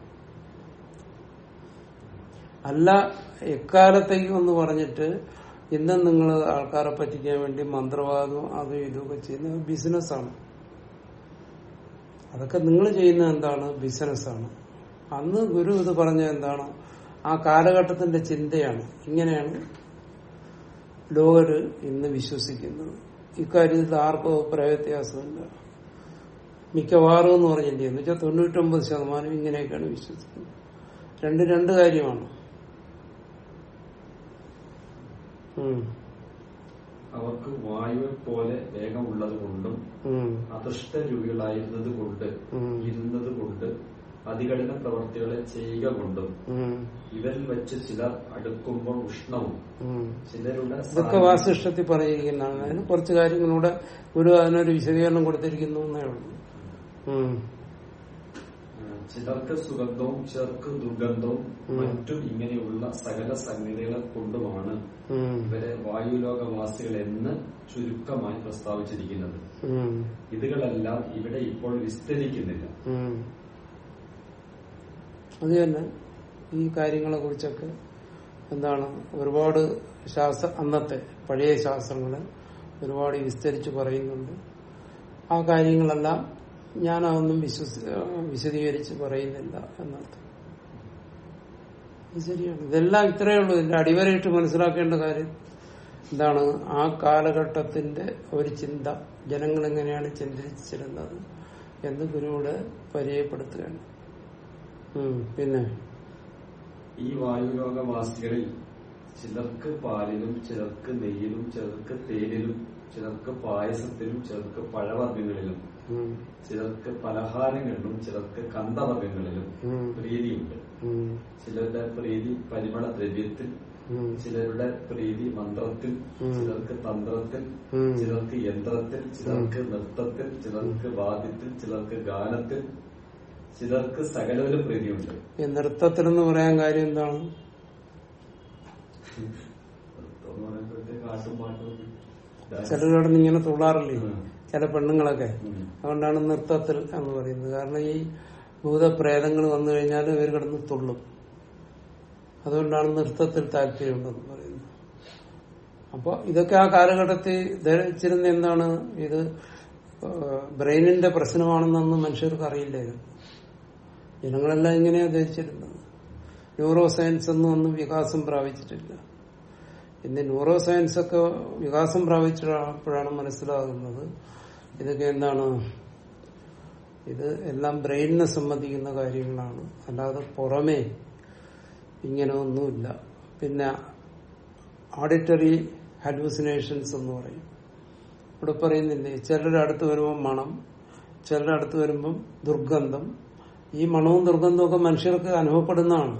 അല്ല എക്കാലത്തേക്കും എന്ന് പറഞ്ഞിട്ട് ഇന്നും നിങ്ങൾ ആൾക്കാരെ പറ്റിക്കാൻ വേണ്ടി മന്ത്രവാദവും അതും ഇതുമൊക്കെ ചെയ്യുന്നത് ബിസിനസ്സാണ് അതൊക്കെ നിങ്ങൾ ചെയ്യുന്നത് എന്താണ് ബിസിനസ്സാണ് അന്ന് ഗുരു ഇത് പറഞ്ഞ എന്താണ് ആ കാലഘട്ടത്തിന്റെ ചിന്തയാണ് ഇങ്ങനെയാണ് ലോകര് ഇന്ന് വിശ്വസിക്കുന്നത് ഇക്കാര്യത്തിൽ ആർക്കും അഭിപ്രായ വ്യത്യാസമില്ല മിക്കവാറും എന്ന് പറഞ്ഞില്ലേ എന്ന് വെച്ചാൽ തൊണ്ണൂറ്റൊമ്പത് ശതമാനം ഇങ്ങനെയൊക്കെയാണ് വിശ്വസിക്കുന്നത് രണ്ട് രണ്ട് കാര്യമാണ് ഉം. അവർക്ക് വായുവെ പോലെ വേഗമുള്ളത് കൊണ്ടും ഉം. അദൃഷ്ടരൂപികളായിരുന്നത് കൊണ്ട് ഉം. ഇരുന്നത് കൊണ്ട് അതികഠിന പ്രവർത്തികളെ ചെയ്യുക കൊണ്ടും ഉം. ഇവരിൽ വെച്ച് ചിലർ അടുക്കുമ്പോൾ ഉഷ്ണവും ഉം. ചിലരുടെ ഇതൊക്കെ സാന്നിധ്യം- വാസിഷ്ടത്തിൽ പറഞ്ഞിരിക്കുന്നതാണ് അതിന് കുറച്ച് കാര്യങ്ങളൂടെ ഗുരു അതിനൊരു വിശദീകരണം കൊടുത്തിരിക്കുന്നു എന്നേ ഉള്ളൂ ഉം. ആ, ചിലർക്ക് സുഗന്ധവും ചിലർക്ക് ദുർഗന്ധവും ഉം. മറ്റും ഇങ്ങനെയുള്ള സകല സംഗതികളെ കൊണ്ടുമാണ് ഉം. ഇവരെ വായുലോകവാസികൾ എന്ന് ചുരുക്കമായി പ്രസ്താവിച്ചിരിക്കുന്നത് ഉം. ഇതുകളെല്ലാം ഇവിടെ ഇപ്പോൾ വിസ്തരിക്കുന്നില്ല ഉം. അത് തന്നെ ഈ കാര്യങ്ങളെ കുറിച്ചൊക്കെ എന്താണ് ഒരുപാട് ശാസ്ത്ര അന്നത്തെ പഴയ ശാസ്ത്രങ്ങളെ ഒരുപാട് വിസ്തരിച്ച് പറയുന്നുണ്ട് ആ കാര്യങ്ങളെല്ലാം ഞാൻ അതൊന്നും വിശ്വസി വിശദീകരിച്ച് പറയുന്നില്ല എന്നർത്ഥം ഇത് ശരിയാണ് ഇതെല്ലാം ഇത്രയേ ഉള്ളൂ ഇതിന്റെ അടിവരയിട്ട് മനസ്സിലാക്കേണ്ട കാര്യം എന്താണ് ആ കാലഘട്ടത്തിന്റെ ഒരു ചിന്ത ജനങ്ങൾ എങ്ങനെയാണ് ചിന്തിച്ചിരുന്നത് എന്ന് ഗുരുവിടെ പരിചയപ്പെടുത്തുകയാണ് ഉം, പിന്നെ ഈ വായുലോകവാസികളിൽ ചിലർക്ക് പാലിലും ചിലർക്ക് നെയ്യിലും ചിലർക്ക് തേനിലും ചിലർക്ക് പായസത്തിലും ചിലർക്ക് പഴവർഗ്ഗങ്ങളിലും ഉം, ചിലർക്ക് പലഹാരങ്ങളിലും ചിലർക്ക് കന്തവർഗ്ഗങ്ങളിലും ഉം, പ്രീതിയുണ്ട് ഉം, ചിലരുടെ പ്രീതി പരിമള ദ്രവ്യത്തിൽ ഉം, ചിലരുടെ പ്രീതി മന്ത്രത്തിൽ ഉം. ചിലർക്ക് തന്ത്രത്തിൽ ഉം. ചിലർക്ക് യന്ത്രത്തിൽ ചിലർക്ക് നൃത്തത്തിൽ ചിലർക്ക് വാദ്യത്തിൽ ചിലർക്ക് ഗാനത്തിൽ ചിലർക്ക് സകലവിലും പ്രീതിയുണ്ട് ഈ നൃത്തത്തിലെന്ന് പറയാൻ കാര്യം എന്താണ് നൃത്തം എന്ന് പറയുമ്പോഴത്തേക്ക് ആട്ടും പാട്ടും ഡാൻസ്. ചിലർ കിടന്ന് ഇങ്ങനെ തുള്ളാറില്ലേ ഉം. ചില പെണ്ണുങ്ങളൊക്കെ ഉം. അതുകൊണ്ടാണ് നൃത്തത്തിൽ എന്ന് പറയുന്നത് കാരണം ഈ ഭൂതപ്രേതങ്ങൾ വന്നു കഴിഞ്ഞാൽ ഇവർ കിടന്ന് തുള്ളും അതുകൊണ്ടാണ് നൃത്തത്തിൽ താല്പര്യമുണ്ടെന്ന് പറയുന്നത് അപ്പൊ ഇതൊക്കെ ആ കാലഘട്ടത്തിൽ ധരിച്ചിരുന്ന എന്താണ് ഇത് ബ്രെയിനിന്റെ പ്രശ്നമാണെന്നൊന്നും മനുഷ്യർക്ക് അറിയില്ലായിരുന്നു ജനങ്ങളെല്ലാം ഇങ്ങനെയാ ധരിച്ചിരുന്നത് ന്യൂറോ സയൻസ് ഒന്നും ഒന്നും വികാസം പ്രാപിച്ചിട്ടില്ല ഇന്ന് ന്യൂറോ സയൻസ് ഒക്കെ വികാസം പ്രാപിച്ചപ്പോഴാണ് മനസ്സിലാകുന്നത് ഇതൊക്കെ എന്താണ് ഇത് എല്ലാം ബ്രെയിനിനെ സംബന്ധിക്കുന്ന കാര്യങ്ങളാണ് അല്ലാതെ പുറമേ ഇങ്ങനെ ഒന്നുമില്ല പിന്നെ ഓഡിറ്ററി ഹലൂസിനേഷൻസ് എന്ന് പറയും ഇവിടെ പറയുന്നില്ലേ ചിലരുടെ അടുത്ത് വരുമ്പോൾ മണം ചിലരുടെ അടുത്ത് വരുമ്പം ദുർഗന്ധം ഈ മണവും ദുർഗന്ധവും ഒക്കെ മനുഷ്യർക്ക് അനുഭവപ്പെടുന്നതാണ്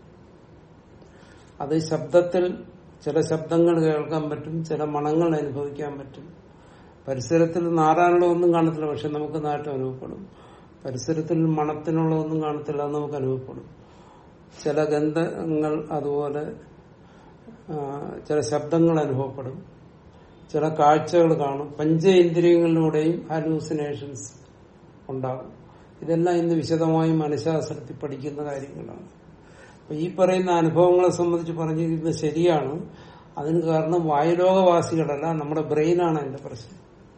അത് ശബ്ദത്തിൽ ചില ശബ്ദങ്ങൾ കേൾക്കാൻ പറ്റും ചില മണങ്ങൾ അനുഭവിക്കാൻ പറ്റും പരിസരത്തിൽ നാറാനുള്ള ഒന്നും കാണത്തില്ല പക്ഷെ നമുക്ക് നാട്ടം അനുഭവപ്പെടും പരിസരത്തിൽ മണത്തിനുള്ള ഒന്നും കാണത്തില്ല അത് നമുക്ക് അനുഭവപ്പെടും ചില ഗന്ധങ്ങൾ അതുപോലെ ആ, ചില ശബ്ദങ്ങൾ അനുഭവപ്പെടും ചില കാഴ്ചകൾ കാണും പഞ്ചേന്ദ്രിയങ്ങളിലൂടെയും ഹാലൂസിനേഷൻസ് ഉണ്ടാകും ഇതെല്ലാം ഇന്ന് വിശദമായി മനഃശാസ്ത്രത്തിൽ പഠിക്കുന്ന കാര്യങ്ങളാണ് അപ്പൊ ഈ പറയുന്ന അനുഭവങ്ങളെ സംബന്ധിച്ച് പറഞ്ഞിരിക്കുന്നത് ശരിയാണ് അതിന് കാരണം വായുലോകവാസികളല്ല നമ്മുടെ ബ്രെയിനാണ് അതിന്റെ പ്രശ്നം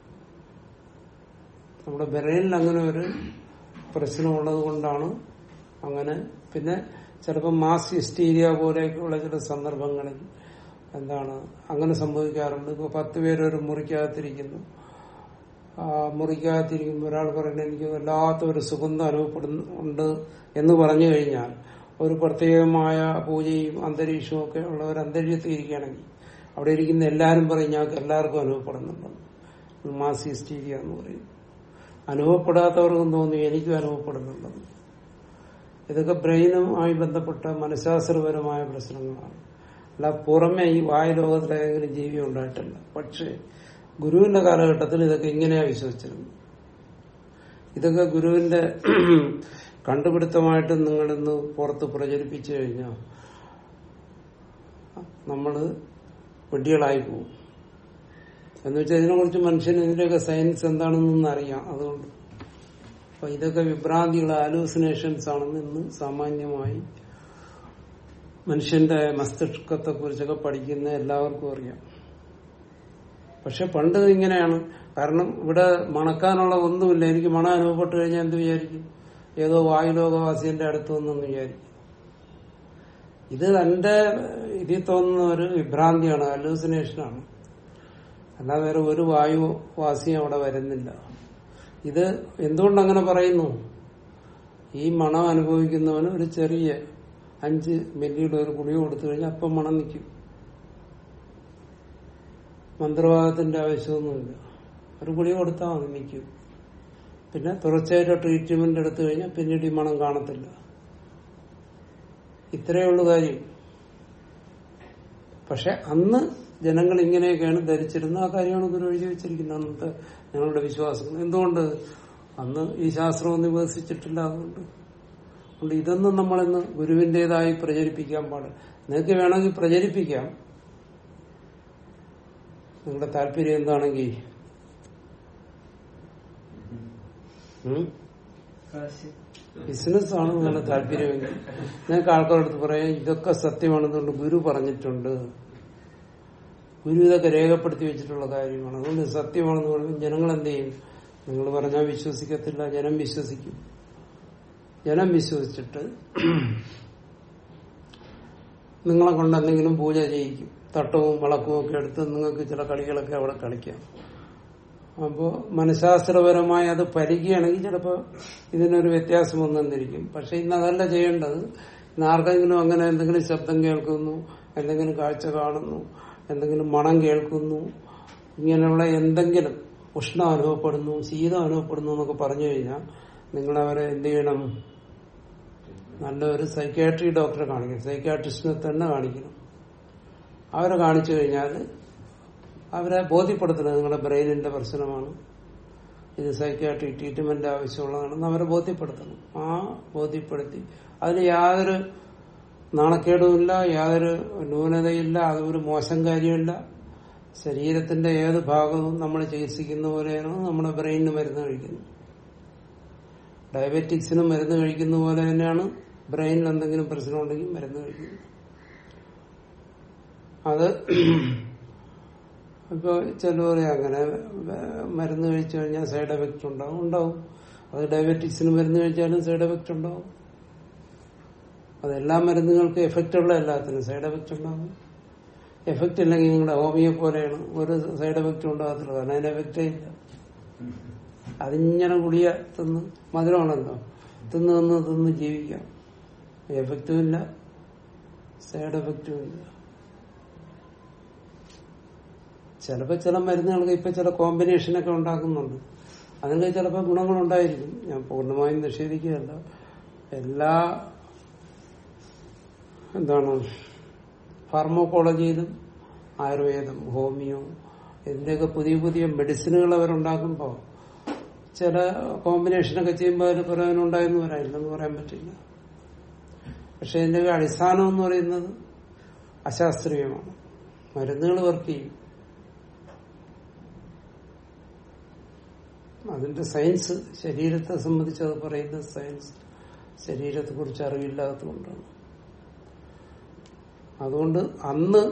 നമ്മുടെ ബ്രെയിനിൽ അങ്ങനെ ഒരു പ്രശ്നമുള്ളത് കൊണ്ടാണ് അങ്ങനെ പിന്നെ ചിലപ്പോൾ മാസ് ഹിസ്റ്റീരിയ പോലെയൊക്കെയുള്ള ചില സന്ദർഭങ്ങളിൽ എന്താണ് അങ്ങനെ സംഭവിക്കാറുണ്ട് ഇപ്പൊ പത്ത് പേര് ഒരു മുറിക്കകത്തിരിക്കുന്നു ആ മുറിക്കകത്തിരിക്കുമ്പോൾ ഒരാൾ പറയുന്നത് എനിക്ക് വല്ലാത്ത ഒരു സുഗന്ധം അനുഭവപ്പെടുന്നുണ്ട് എന്ന് പറഞ്ഞു കഴിഞ്ഞാൽ ഒരു പ്രത്യേകമായ പൂജയും അന്തരീക്ഷവും ഒക്കെ ഉള്ള ഒരു അന്തരീക്ഷത്തിൽ ഇരിക്കുകയാണെങ്കിൽ അവിടെ ഇരിക്കുന്ന എല്ലാവരും പറയും ഞങ്ങൾക്ക് എല്ലാവർക്കും അനുഭവപ്പെടുന്നുണ്ടെന്ന് മാസ് ഹിസ്റ്റീരിയ എന്ന് പറയും അനുഭവപ്പെടാത്തവർക്കും തോന്നി എനിക്കും അനുഭവപ്പെടുന്നുണ്ടെന്ന് ഇതൊക്കെ ബ്രെയിനുമായി ബന്ധപ്പെട്ട മനഃശാസ്ത്രപരമായ പ്രശ്നങ്ങളാണ് അല്ല പുറമെ ഈ വായുലോകത്തിലെ ഏതെങ്കിലും ജീവി ഉണ്ടായിട്ടില്ല പക്ഷേ ഗുരുവിന്റെ കാലഘട്ടത്തിൽ ഇതൊക്കെ ഇങ്ങനെയാ വിശ്വസിച്ചിരുന്നത് ഇതൊക്കെ ഗുരുവിന്റെ കണ്ടുപിടുത്തമായിട്ട് നിങ്ങളിന്ന് പുറത്ത് പ്രചരിപ്പിച്ചു കഴിഞ്ഞാൽ നമ്മള് വെടികളായി പോകും എന്ന് വെച്ചാൽ ഇതിനെക്കുറിച്ച് മനുഷ്യന് ഇതിന്റെയൊക്കെ സയൻസ് എന്താണെന്നൊന്നും അറിയാം അതുകൊണ്ട് അപ്പൊ ഇതൊക്കെ വിഭ്രാന്തികൾ ഹാലൂസിനേഷൻസ് ആണെന്ന് ഇന്ന് സാമാന്യമായി മനുഷ്യന്റെ മസ്തിഷ്കത്തെ കുറിച്ചൊക്കെ പഠിക്കുന്ന എല്ലാവർക്കും അറിയാം പക്ഷെ പണ്ട് ഇങ്ങനെയാണ് കാരണം ഇവിടെ മണക്കാനുള്ള ഒന്നുമില്ല എനിക്ക് മണം അനുഭവപ്പെട്ട് കഴിഞ്ഞാൽ എന്ത് വിചാരിക്കും ഏതോ വായുലോകവാസിന്റെ അടുത്ത് വന്നെന്ന് വിചാരിക്കും ഇത് എന്റെ ഇതിൽ തോന്നുന്ന ഒരു വിഭ്രാന്തിയാണ് ഹലൂസിനേഷനാണ് അല്ലാതെ വേറെ ഒരു വായുവാസിയും അവിടെ വരുന്നില്ല ഇത് എന്തുകൊണ്ട് അങ്ങനെ പറയുന്നു ഈ മണം അനുഭവിക്കുന്നവന് ഒരു ചെറിയ അഞ്ച് മില്ലിയുടെ ഒരു ഗുളിക കൊടുത്തു കഴിഞ്ഞാൽ അപ്പം മണം നിൽക്കും മന്ത്രവാദത്തിന്റെ ആവശ്യമൊന്നുമില്ല ഒരു ഗുളിക കൊടുത്താൽ മതി നിൽക്കും പിന്നെ തുടർച്ചയായിട്ട് ട്രീറ്റ്മെന്റ് എടുത്തു കഴിഞ്ഞാൽ പിന്നീട് ഈ മണം കാണത്തില്ല ഇത്രയേ ഉള്ളൂ കാര്യം പക്ഷെ അന്ന് ജനങ്ങൾ ഇങ്ങനെയൊക്കെയാണ് ധരിച്ചിരുന്നത് ആ കാര്യമാണ് ഗുരു എഴുതി വെച്ചിരിക്കുന്നത് അന്നത്തെ ഞങ്ങളുടെ വിശ്വാസം എന്തുകൊണ്ട് അന്ന് ഈ ശാസ്ത്രമൊന്നും വികസിച്ചിട്ടില്ല അതുകൊണ്ട് അതുകൊണ്ട് ഇതൊന്നും നമ്മളിന്ന് ഗുരുവിന്റേതായി പ്രചരിപ്പിക്കാൻ പാടില്ല നിങ്ങൾക്ക് വേണമെങ്കിൽ പ്രചരിപ്പിക്കാം നിങ്ങളുടെ താല്പര്യം എന്താണെങ്കിൽ ഉം? ബിസിനസ് ആണ് നിങ്ങളുടെ താല്പര്യമെങ്കിൽ നിങ്ങൾക്ക് ആൾക്കാരുടെ അടുത്ത് പറയാം ഇതൊക്കെ സത്യമാണെന്നുകൊണ്ട് ഗുരു പറഞ്ഞിട്ടുണ്ട് ഗുരു ഇതൊക്കെ രേഖപ്പെടുത്തി വെച്ചിട്ടുള്ള കാര്യമാണ് അതുകൊണ്ട് ഇത് സത്യമാണെന്ന് പറയുമ്പോൾ ജനങ്ങൾ എന്ത് ചെയ്യും നിങ്ങൾ പറഞ്ഞാൽ വിശ്വസിക്കത്തില്ല ജനം വിശ്വസിക്കും ജനം വിശ്വസിച്ചിട്ട് നിങ്ങളെ കൊണ്ട് എന്തെങ്കിലും പൂജ ചെയ്യിക്കും തട്ടവും വളക്കവും ഒക്കെ എടുത്ത് നിങ്ങൾക്ക് ചില കളികളൊക്കെ അവിടെ കളിക്കാം അപ്പോൾ മനഃശാസ്ത്രപരമായി അത് പരിക്കുകയാണെങ്കിൽ ചിലപ്പോൾ ഇതിനൊരു വ്യത്യാസം വന്നെന്നിരിക്കും പക്ഷെ ഇന്ന് അതല്ല ചെയ്യേണ്ടത് ഇന്ന് ആർക്കെങ്കിലും അങ്ങനെ എന്തെങ്കിലും ശബ്ദം കേൾക്കുന്നു എന്തെങ്കിലും കാഴ്ച കാണുന്നു എന്തെങ്കിലും മണം കേൾക്കുന്നു ഇങ്ങനെയുള്ള എന്തെങ്കിലും ഉഷ്ണം അനുഭവപ്പെടുന്നു ശീതം അനുഭവപ്പെടുന്നു എന്നൊക്കെ പറഞ്ഞു കഴിഞ്ഞാൽ നിങ്ങളവരെ എന്ത് ചെയ്യണം നല്ലൊരു സൈക്യാട്രി ഡോക്ടറെ കാണിക്കണം സൈക്യാട്രിസ്റ്റിനെ തന്നെ കാണിക്കണം അവരെ കാണിച്ചു കഴിഞ്ഞാൽ അവരെ ബോധ്യപ്പെടുത്തണം നിങ്ങളുടെ ബ്രെയിനിന്റെ പ്രശ്നമാണ് ഇത് സൈക്യാട്രി ട്രീറ്റ്മെന്റ് ആവശ്യമുള്ളതാണെന്ന് അവരെ ബോധ്യപ്പെടുത്തണം ആ ബോധ്യപ്പെടുത്തി അതിന് യാതൊരു നാണക്കേടുമില്ല യാതൊരു ന്യൂനതയില്ല അതൊരു മോശം കാര്യമില്ല ശരീരത്തിന്റെ ഏത് ഭാഗവും നമ്മൾ ചികിത്സിക്കുന്ന പോലെയാണ് നമ്മുടെ ബ്രെയിനിന് മരുന്ന് കഴിക്കുന്നത് ഡയബറ്റിക്സിന് മരുന്ന് കഴിക്കുന്ന പോലെ തന്നെയാണ് ബ്രെയിനിൽ എന്തെങ്കിലും പ്രശ്നമുണ്ടെങ്കിൽ മരുന്ന് കഴിക്കുന്നത് അത് ഇപ്പൊ ചിലവർ അങ്ങനെ മരുന്ന് കഴിച്ചു കഴിഞ്ഞാൽ സൈഡ് എഫക്റ്റ് ഉണ്ടാവും ഉണ്ടാവും അത് ഡയബറ്റിക്സിന് മരുന്ന് കഴിച്ചാലും സൈഡ് എഫക്റ്റ് ഉണ്ടാവും അതെല്ലാ മരുന്നുകൾക്കും എഫക്റ്റ് ഉള്ള എല്ലാത്തിനും സൈഡ് എഫക്റ്റ് ഉണ്ടാവും എഫക്റ്റ് ഇല്ലെങ്കിൽ നിങ്ങളുടെ ഹോമിയോ പോലെയാണ് ഒരു സൈഡ് എഫക്റ്റ് ഉണ്ടാകത്തില്ല കാരണം അതിന് എഫക്റ്റേ ഇല്ല അതിങ്ങനെ ഗുളിയ തിന്ന് മധുരമാണല്ലോ തിന്ന് തിന്ന് തിന്ന് ജീവിക്കാം എഫക്റ്റും ഇല്ല സൈഡ് എഫക്റ്റും ഇല്ല ചിലപ്പോൾ ചില മരുന്നുകൾക്ക് ഇപ്പൊ ചില കോമ്പിനേഷനൊക്കെ ഉണ്ടാക്കുന്നുണ്ട് അതിന് ചിലപ്പോൾ ഗുണങ്ങളുണ്ടായിരിക്കും ഞാൻ പൂർണ്ണമായും നിഷേധിക്കുകയല്ല എല്ലാ എന്താണ് ഫാർമോക്കോളജിയിലും ആയുർവേദം ഹോമിയോ ഇതിന്റെയൊക്കെ പുതിയ പുതിയ മെഡിസിനുകൾ അവരുണ്ടാക്കുമ്പോൾ ചില കോമ്പിനേഷനൊക്കെ ചെയ്യുമ്പോൾ അതിൽ പ്രയോജനം ഉണ്ടായെന്ന് പറയാം ഇല്ലെന്ന് പറയാൻ പറ്റില്ല പക്ഷെ ഇതിന്റെ അടിസ്ഥാനം എന്ന് പറയുന്നത് അശാസ്ത്രീയമാണ് മരുന്നുകൾ വർക്ക് ചെയ്യും അതിന്റെ സയൻസ് ശരീരത്തെ സംബന്ധിച്ച് അത് പറയുന്ന സയൻസ് ശരീരത്തെ കുറിച്ച് അറിവില്ലാത്തതുകൊണ്ടാണ് അതുകൊണ്ട് അന്ന്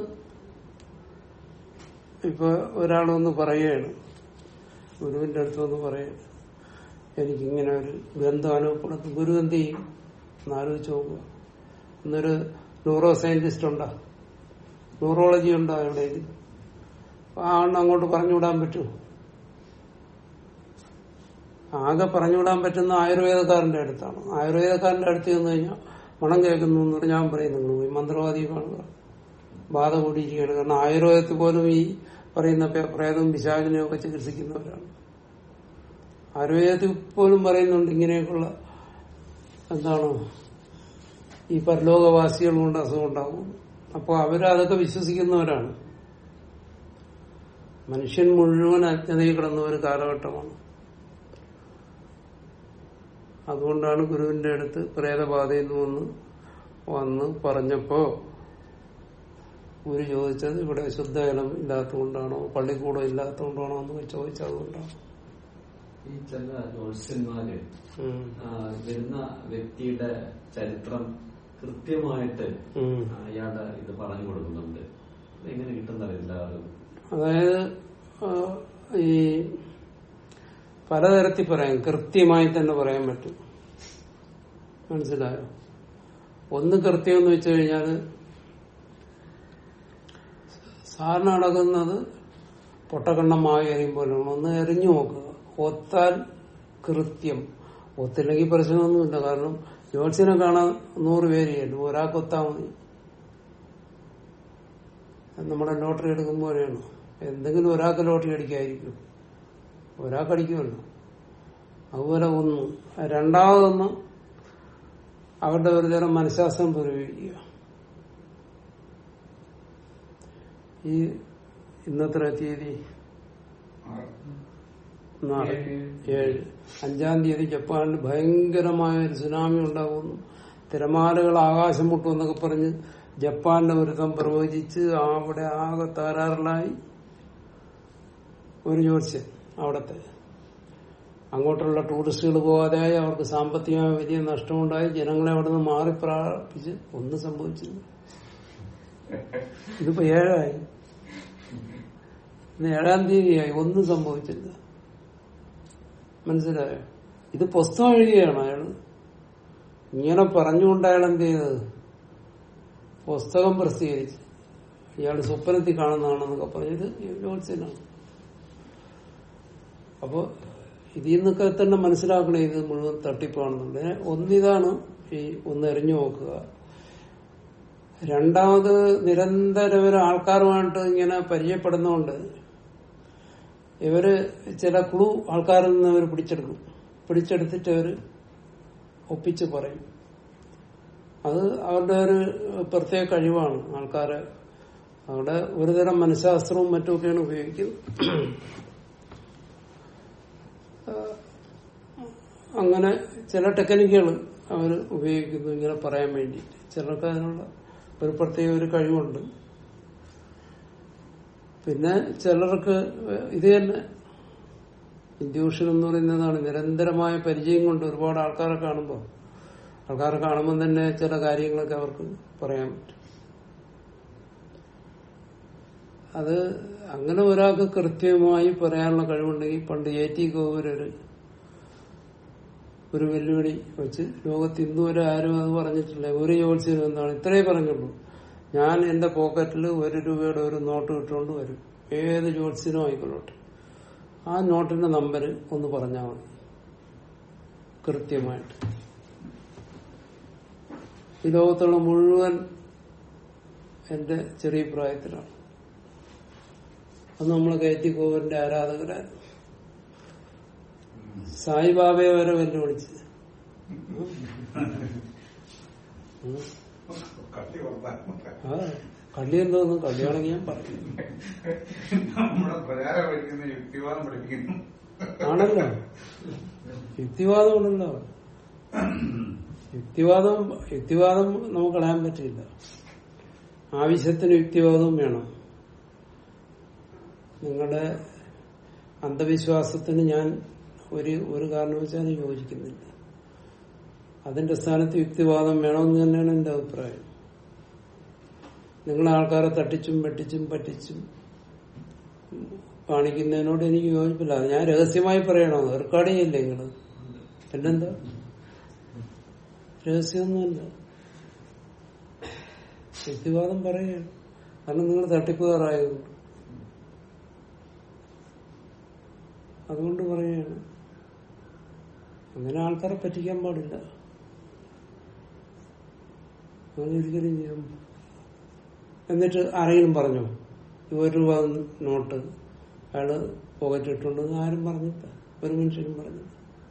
ഇപ്പൊ ഒരാളൊന്ന് പറയുകയാണ് ഗുരുവിന്റെ അടുത്ത് വന്ന് പറയുകയാണ് എനിക്കിങ്ങനെ ഒരു ബന്ധം അനുഭവപ്പെടുന്നു ഗുരു എന്ത് ചെയ്യും എന്നാലോചിച്ച് നോക്കുക എന്നൊരു ന്യൂറോ സയന്റിസ്റ്റ് ഉണ്ടോ ന്യൂറോളജി ഉണ്ടോ എവിടെയെങ്കിലും ആ ആളിനെ അങ്ങോട്ട് പറഞ്ഞുവിടാൻ പറ്റുമോ ആകെ പറഞ്ഞുവിടാൻ പറ്റുന്ന ആയുർവേദക്കാരന്റെ അടുത്താണ് ആയുർവേദക്കാരന്റെ അടുത്ത് ചെന്ന് കഴിഞ്ഞാൽ മണം കേൾക്കുന്നു എന്ന് പറഞ്ഞാൽ ഞാൻ പറയും നിങ്ങൾ പോയി മന്ത്രവാദി കാണുക ബാധ കൂടിയിരിക്കുകയാണ് കാരണം ആയുർവേദത്തിൽ പോലും ഈ പറയുന്ന പേ- പ്രേതം പിശാചിനെയും ഒക്കെ ചികിത്സിക്കുന്നവരാണ് ആയുർവേദത്തിൽ പോലും പറയുന്നുണ്ട് ഇങ്ങനെയൊക്കെയുള്ള എന്താണ് ഈ പരലോകവാസികൾ കൊണ്ട് അസുഖം ഉണ്ടാകും അപ്പോൾ അവരതൊക്കെ വിശ്വസിക്കുന്നവരാണ് മനുഷ്യൻ മുഴുവൻ അജ്ഞതയിൽ കിടന്ന ഒരു കാലഘട്ടമാണ് അതുകൊണ്ടാണ് ഗുരുവിന്റെ അടുത്ത് പ്രേതബാധയിൽ നിന്ന് വന്ന് വന്ന് പറഞ്ഞപ്പോ ഗുരു ചോദിച്ചത് ഇവിടെ ശുദ്ധജലം ഇല്ലാത്തതുകൊണ്ടാണോ പള്ളിക്കൂടം ഇല്ലാത്തതുകൊണ്ടാണോ എന്ന് ചോദിച്ചതുകൊണ്ടാണ് ഈ ചില ജ്യോത്സ്യന്മാര് ഉം. ആ, വരുന്ന വ്യക്തിയുടെ ചരിത്രം കൃത്യമായിട്ട് ഉം. അയാളുടെ ഇത് പറഞ്ഞു കൊടുക്കുന്നുണ്ട് എങ്ങനെ കിട്ടുന്നറിയില്ല അത് അതായത് ആ, ഈ പലതരത്തിൽ പറയാം കൃത്യമായി തന്നെ പറയാൻ പറ്റും മനസ്സിലായോ ഒന്ന് കൃത്യം എന്ന് വെച്ചു കഴിഞ്ഞാൽ സാറിന് നടക്കുന്നത് പൊട്ടക്കണ്ണമായി എറിയുമ്പോഴാണ് ഒന്ന് എറിഞ്ഞു നോക്കുക ഒത്താൽ കൃത്യം ഒത്തില്ലെങ്കിൽ പ്രശ്നമൊന്നുമില്ല കാരണം ജോത്സ്യനെ കാണാൻ നൂറ് പേര് ചെല്ലും ഒരാൾക്ക് ഒത്താൽ മതി അത് നമ്മുടെ ലോട്ടറി എടുക്കുമ്പോഴാണ് എന്തെങ്കിലും ഒരാൾക്ക് ലോട്ടറി അടിക്കായിരിക്കും ഒരാൾക്ക് അടിക്കുമല്ലോ അതുപോലെ ഒന്ന് രണ്ടാമതൊന്ന് അവരുടെ ഒരു തരം മനഃശാസ്ത്രം പ്രയോഗിക്കുക ഈ ഇന്നത്തെ തീയതി നാളെ ഏഴ് അഞ്ചാം തീയതി ജപ്പാനിൽ ഭയങ്കരമായ ഒരു സുനാമി ഉണ്ടാകുന്നു തിരമാലകൾ ആകാശം മുട്ടും എന്നൊക്കെ പറഞ്ഞ് ജപ്പാനിലെ ഒരുത്തം പ്രവചിച്ച് അവിടെ ആകെ തകരാറിലായി ഒരു ജ്യോത്സ്യൻ അവിടത്തെ അങ്ങോട്ടുള്ള ടൂറിസ്റ്റുകൾ പോകാതെയായി അവർക്ക് സാമ്പത്തികമായി വലിയ നഷ്ടമുണ്ടായി ജനങ്ങളെ അവിടെ നിന്ന് മാറി പ്രാപിച്ച് ഒന്നും സംഭവിച്ചില്ല ഇതിപ്പോ ഏഴായി ഇന്ന് ഏഴാം തീയതിയായി ഒന്നും സംഭവിച്ചില്ല മനസ്സിലായോ ഇത് പുസ്തകം എഴുതിയാണ് അയാള് ഇങ്ങനെ പറഞ്ഞുകൊണ്ട് അയാൾ എന്ത് ചെയ്തത് പുസ്തകം പ്രസിദ്ധീകരിച്ചു ഇയാൾ സ്വപ്നത്തിൽ കാണുന്നതാണെന്നൊക്കെ പറഞ്ഞത് ജ്യോത്സ്യനാണ് അപ്പോ ഇതിൽ നിന്നൊക്കെ തന്നെ മനസ്സിലാക്കണേ ഇത് മുഴുവൻ തട്ടിപ്പാണെന്നുണ്ട് ഒന്നിതാണ് ഈ ഒന്ന് എറിഞ്ഞു നോക്കുക രണ്ടാമത് നിരന്തരം ഇവര് ആൾക്കാരുമായിട്ട് ഇങ്ങനെ പരിചയപ്പെടുന്നതുകൊണ്ട് ഇവര് ചില ക്ലൂ ആൾക്കാരിൽ നിന്ന് അവർ പിടിച്ചെടുക്കും പിടിച്ചെടുത്തിട്ട് അവര് ഒപ്പിച്ച് പറയും അത് അവരുടെ ഒരു പ്രത്യേക കഴിവാണ് ആൾക്കാരെ അവിടെ ഒരുതരം മനഃശാസ്ത്രവും മറ്റുമൊക്കെയാണ് ഉപയോഗിക്കുന്നത് അങ്ങനെ ചില ടെക്നിക്കുകൾ അവർ ഉപയോഗിക്കുന്നു ഇങ്ങനെ പറയാൻ വേണ്ടിയിട്ട് ചിലർക്ക് അതിനുള്ള ഒരു പ്രത്യേക ഒരു കഴിവുണ്ട് പിന്നെ ചിലർക്ക് ഇത് തന്നെ ഇൻഡ്യൂഷൻ എന്ന് പറയുന്നതാണ് നിരന്തരമായ പരിചയം കൊണ്ട് ഒരുപാട് ആൾക്കാരെ കാണുമ്പോൾ ആൾക്കാരെ കാണുമ്പോൾ തന്നെ ചില കാര്യങ്ങളൊക്കെ അവർക്ക് പറയാൻ പറ്റും അത് അങ്ങനെ ഒരാൾക്ക് കൃത്യമായി പറയാനുള്ള കഴിവുണ്ടെങ്കിൽ പണ്ട് എ ടി ഗോപുരൊരു ഒരു വെല്ലുവിളി വെച്ച് ലോകത്ത് ഇന്നു വരെ ആരും അത് പറഞ്ഞിട്ടില്ല ഒരു ജ്യോത്സ്യനും എന്താണ് ഇത്രേ പറഞ്ഞുള്ളൂ ഞാൻ എന്റെ പോക്കറ്റിൽ ഒരു രൂപയുടെ ഒരു നോട്ട് ഇട്ടുകൊണ്ട് വരും ഏത് ജ്യോത്സ്യനും ആയിക്കൊള്ളട്ടെ ആ നോട്ടിന്റെ നമ്പർ ഒന്ന് പറഞ്ഞാൽ മതി കൃത്യമായിട്ട് ഈ ലോകത്തുള്ള മുഴുവൻ എന്റെ ചെറിയ പ്രായത്തിലാണ് അത് നമ്മൾ കയറ്റി കോവന്റെ ആരാധകരായിരുന്നു സായിബാബയെ വരെ വെല്ലുവിളിച്ച് ഉം. കട്ടി പുറത്താക്കും ആ കള്ളി എന്തോന്നു കള്ളിയാണെങ്കിൽ ഞാൻ പറയും നമ്മുടെ പ്രചാരം പഠിക്കുന്ന യുക്തിവാദം പഠിപ്പിക്കുന്നു ആണല്ലോ യുക്തിവാദം ഉണ്ടല്ലോ യുക്തിവാദം യുക്തിവാദം നമുക്ക് കളയാൻ പറ്റില്ല ആവശ്യത്തിന് യുക്തിവാദവും വേണം നിങ്ങളുടെ അന്ധവിശ്വാസത്തിന് ഞാൻ ഒരു ഒരു കാരണവശാലും യോജിക്കുന്നില്ല അതിന്റെ സ്ഥാനത്ത് യുക്തിവാദം വേണമെന്ന് തന്നെയാണ് എന്റെ അഭിപ്രായം നിങ്ങൾ ആൾക്കാരെ തട്ടിച്ചും വെട്ടിച്ചും പറ്റിച്ചും കാണിക്കുന്നതിനോട് എനിക്ക് യോജിപ്പില്ല അത് ഞാൻ രഹസ്യമായി പറയണോ റെക്കോർഡ് ചെയ്യില്ലേ നിങ്ങള് പിന്നെന്താ രഹസ്യമൊന്നുമല്ല യുക്തിവാദം പറയുകയാണ് കാരണം നിങ്ങൾ തട്ടിപ്പുകാരായതുകൊണ്ട് അതുകൊണ്ട് പറയുകയാണ് അങ്ങനെ ആൾക്കാരെ പറ്റിക്കാൻ പാടില്ല അങ്ങനെ ഒരിക്കലും ചെയ്യാൻ എന്നിട്ട് ആരെങ്കിലും പറഞ്ഞോ ഈ ഒരു രൂപ നോട്ട് അയാള് പോക്കറ്റ് ഇട്ടുണ്ടെന്ന് ആരും പറഞ്ഞില്ല ഒരു മനുഷ്യനും പറഞ്ഞില്ല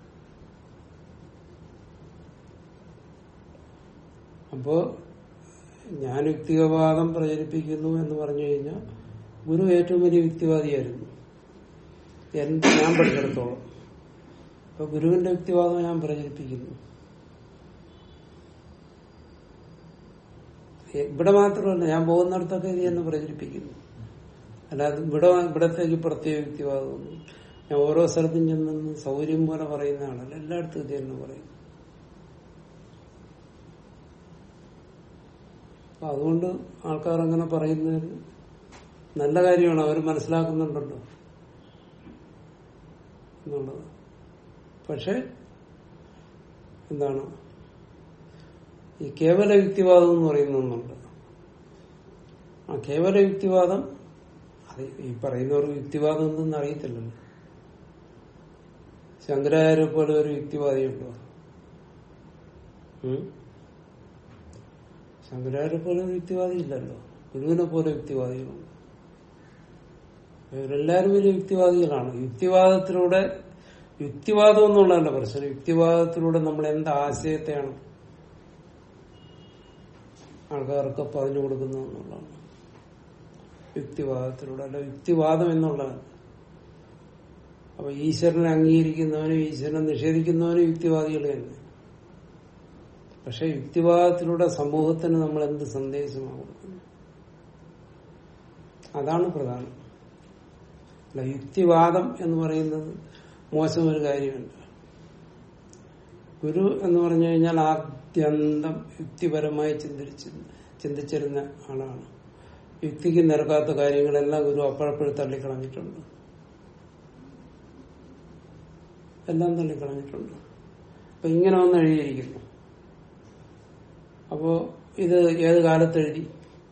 അപ്പോ ഞാൻ യുക്തിവാദം പ്രചരിപ്പിക്കുന്നു എന്ന് പറഞ്ഞു കഴിഞ്ഞാൽ ഗുരു ഏറ്റവും വലിയ യുക്തിവാദിയായിരുന്നു എൻ- ഞാൻ പഠിച്ചിടത്തോളം അപ്പൊ ഗുരുവിന്റെ യുക്തിവാദം ഞാൻ പ്രചരിപ്പിക്കുന്നു എ- ഇവിടെ മാത്രമല്ല ഞാൻ പോകുന്നിടത്തൊക്കെ ഇത് തന്നെ പ്രചരിപ്പിക്കുന്നു അല്ലാതെ ഇവിടെ ഇവിടത്തേക്ക് പ്രത്യേക യുക്തിവാദമൊന്നും ഞാൻ ഓരോ സ്ഥലത്തും ചെന്ന് സൗകര്യം പോലെ പറയുന്നതാണല്ലോ എല്ലായിടത്തും ഇത് തന്നെ പറയും അപ്പൊ അതുകൊണ്ട് ആൾക്കാർ അങ്ങനെ പറയുന്നത് നല്ല കാര്യമാണ് അവർ മനസ്സിലാക്കുന്നുണ്ടല്ലോ എന്നുള്ളത് പക്ഷെ എന്താണ് ഈ കേവല യുക്തിവാദം എന്ന് പറയുന്ന ഒന്നുണ്ട് ആ കേവല യുക്തിവാദം അത് ഈ പറയുന്നവർക്ക് യുക്തിവാദം എന്തെന്ന് അറിയത്തില്ലല്ലോ ശങ്കരാചാര്യ പോലെ ഒരു യുക്തിവാദിയുണ്ടോ ഉം? ശങ്കരാചാര്യ പോലെ ഒരു യുക്തിവാദി ഇല്ലല്ലോ ഗുരുവിനെ പോലെ യുക്തിവാദികളുണ്ട് ഇവരെല്ലാരും വലിയ യുക്തിവാദികളാണ് യുക്തിവാദത്തിലൂടെ യുക്തിവാദം എന്നുള്ളതല്ല പ്രശ്നം യുക്തിവാദത്തിലൂടെ നമ്മൾ എന്ത് ആശയത്തെയാണ് ആൾക്കാർക്ക് പറഞ്ഞു കൊടുക്കുന്നത് എന്നുള്ളതാണ് യുക്തിവാദത്തിലൂടെ അല്ല യുക്തിവാദം എന്നുള്ളതാണ് അപ്പൊ ഈശ്വരനെ അംഗീകരിക്കുന്നവനും ഈശ്വരനെ നിഷേധിക്കുന്നവനും യുക്തിവാദികൾ തന്നെ പക്ഷെ യുക്തിവാദത്തിലൂടെ സമൂഹത്തിന് നമ്മൾ എന്ത് സന്ദേശമാണ് കൊടുക്കുന്നത് അതാണ് പ്രധാനം അല്ല യുക്തിവാദം എന്ന് പറയുന്നത് മോശം ഒരു കാര്യമല്ല ഗുരു എന്ന് പറഞ്ഞു കഴിഞ്ഞാൽ ആദ്യന്തം യുക്തിപരമായി ചിന്തിച്ച് ചിന്തിച്ചിരുന്ന ആളാണ് യുക്തിക്ക് നിരക്കാത്ത കാര്യങ്ങളെല്ലാം ഗുരു അപ്പോഴപ്പോഴും തള്ളിക്കളഞ്ഞിട്ടുണ്ട് എല്ലാം തള്ളിക്കളഞ്ഞിട്ടുണ്ട് അപ്പൊ ഇങ്ങനെ വന്ന് എഴുതിയിരിക്കുന്നു അപ്പോ ഇത് ഏത് കാലത്ത് എഴുതി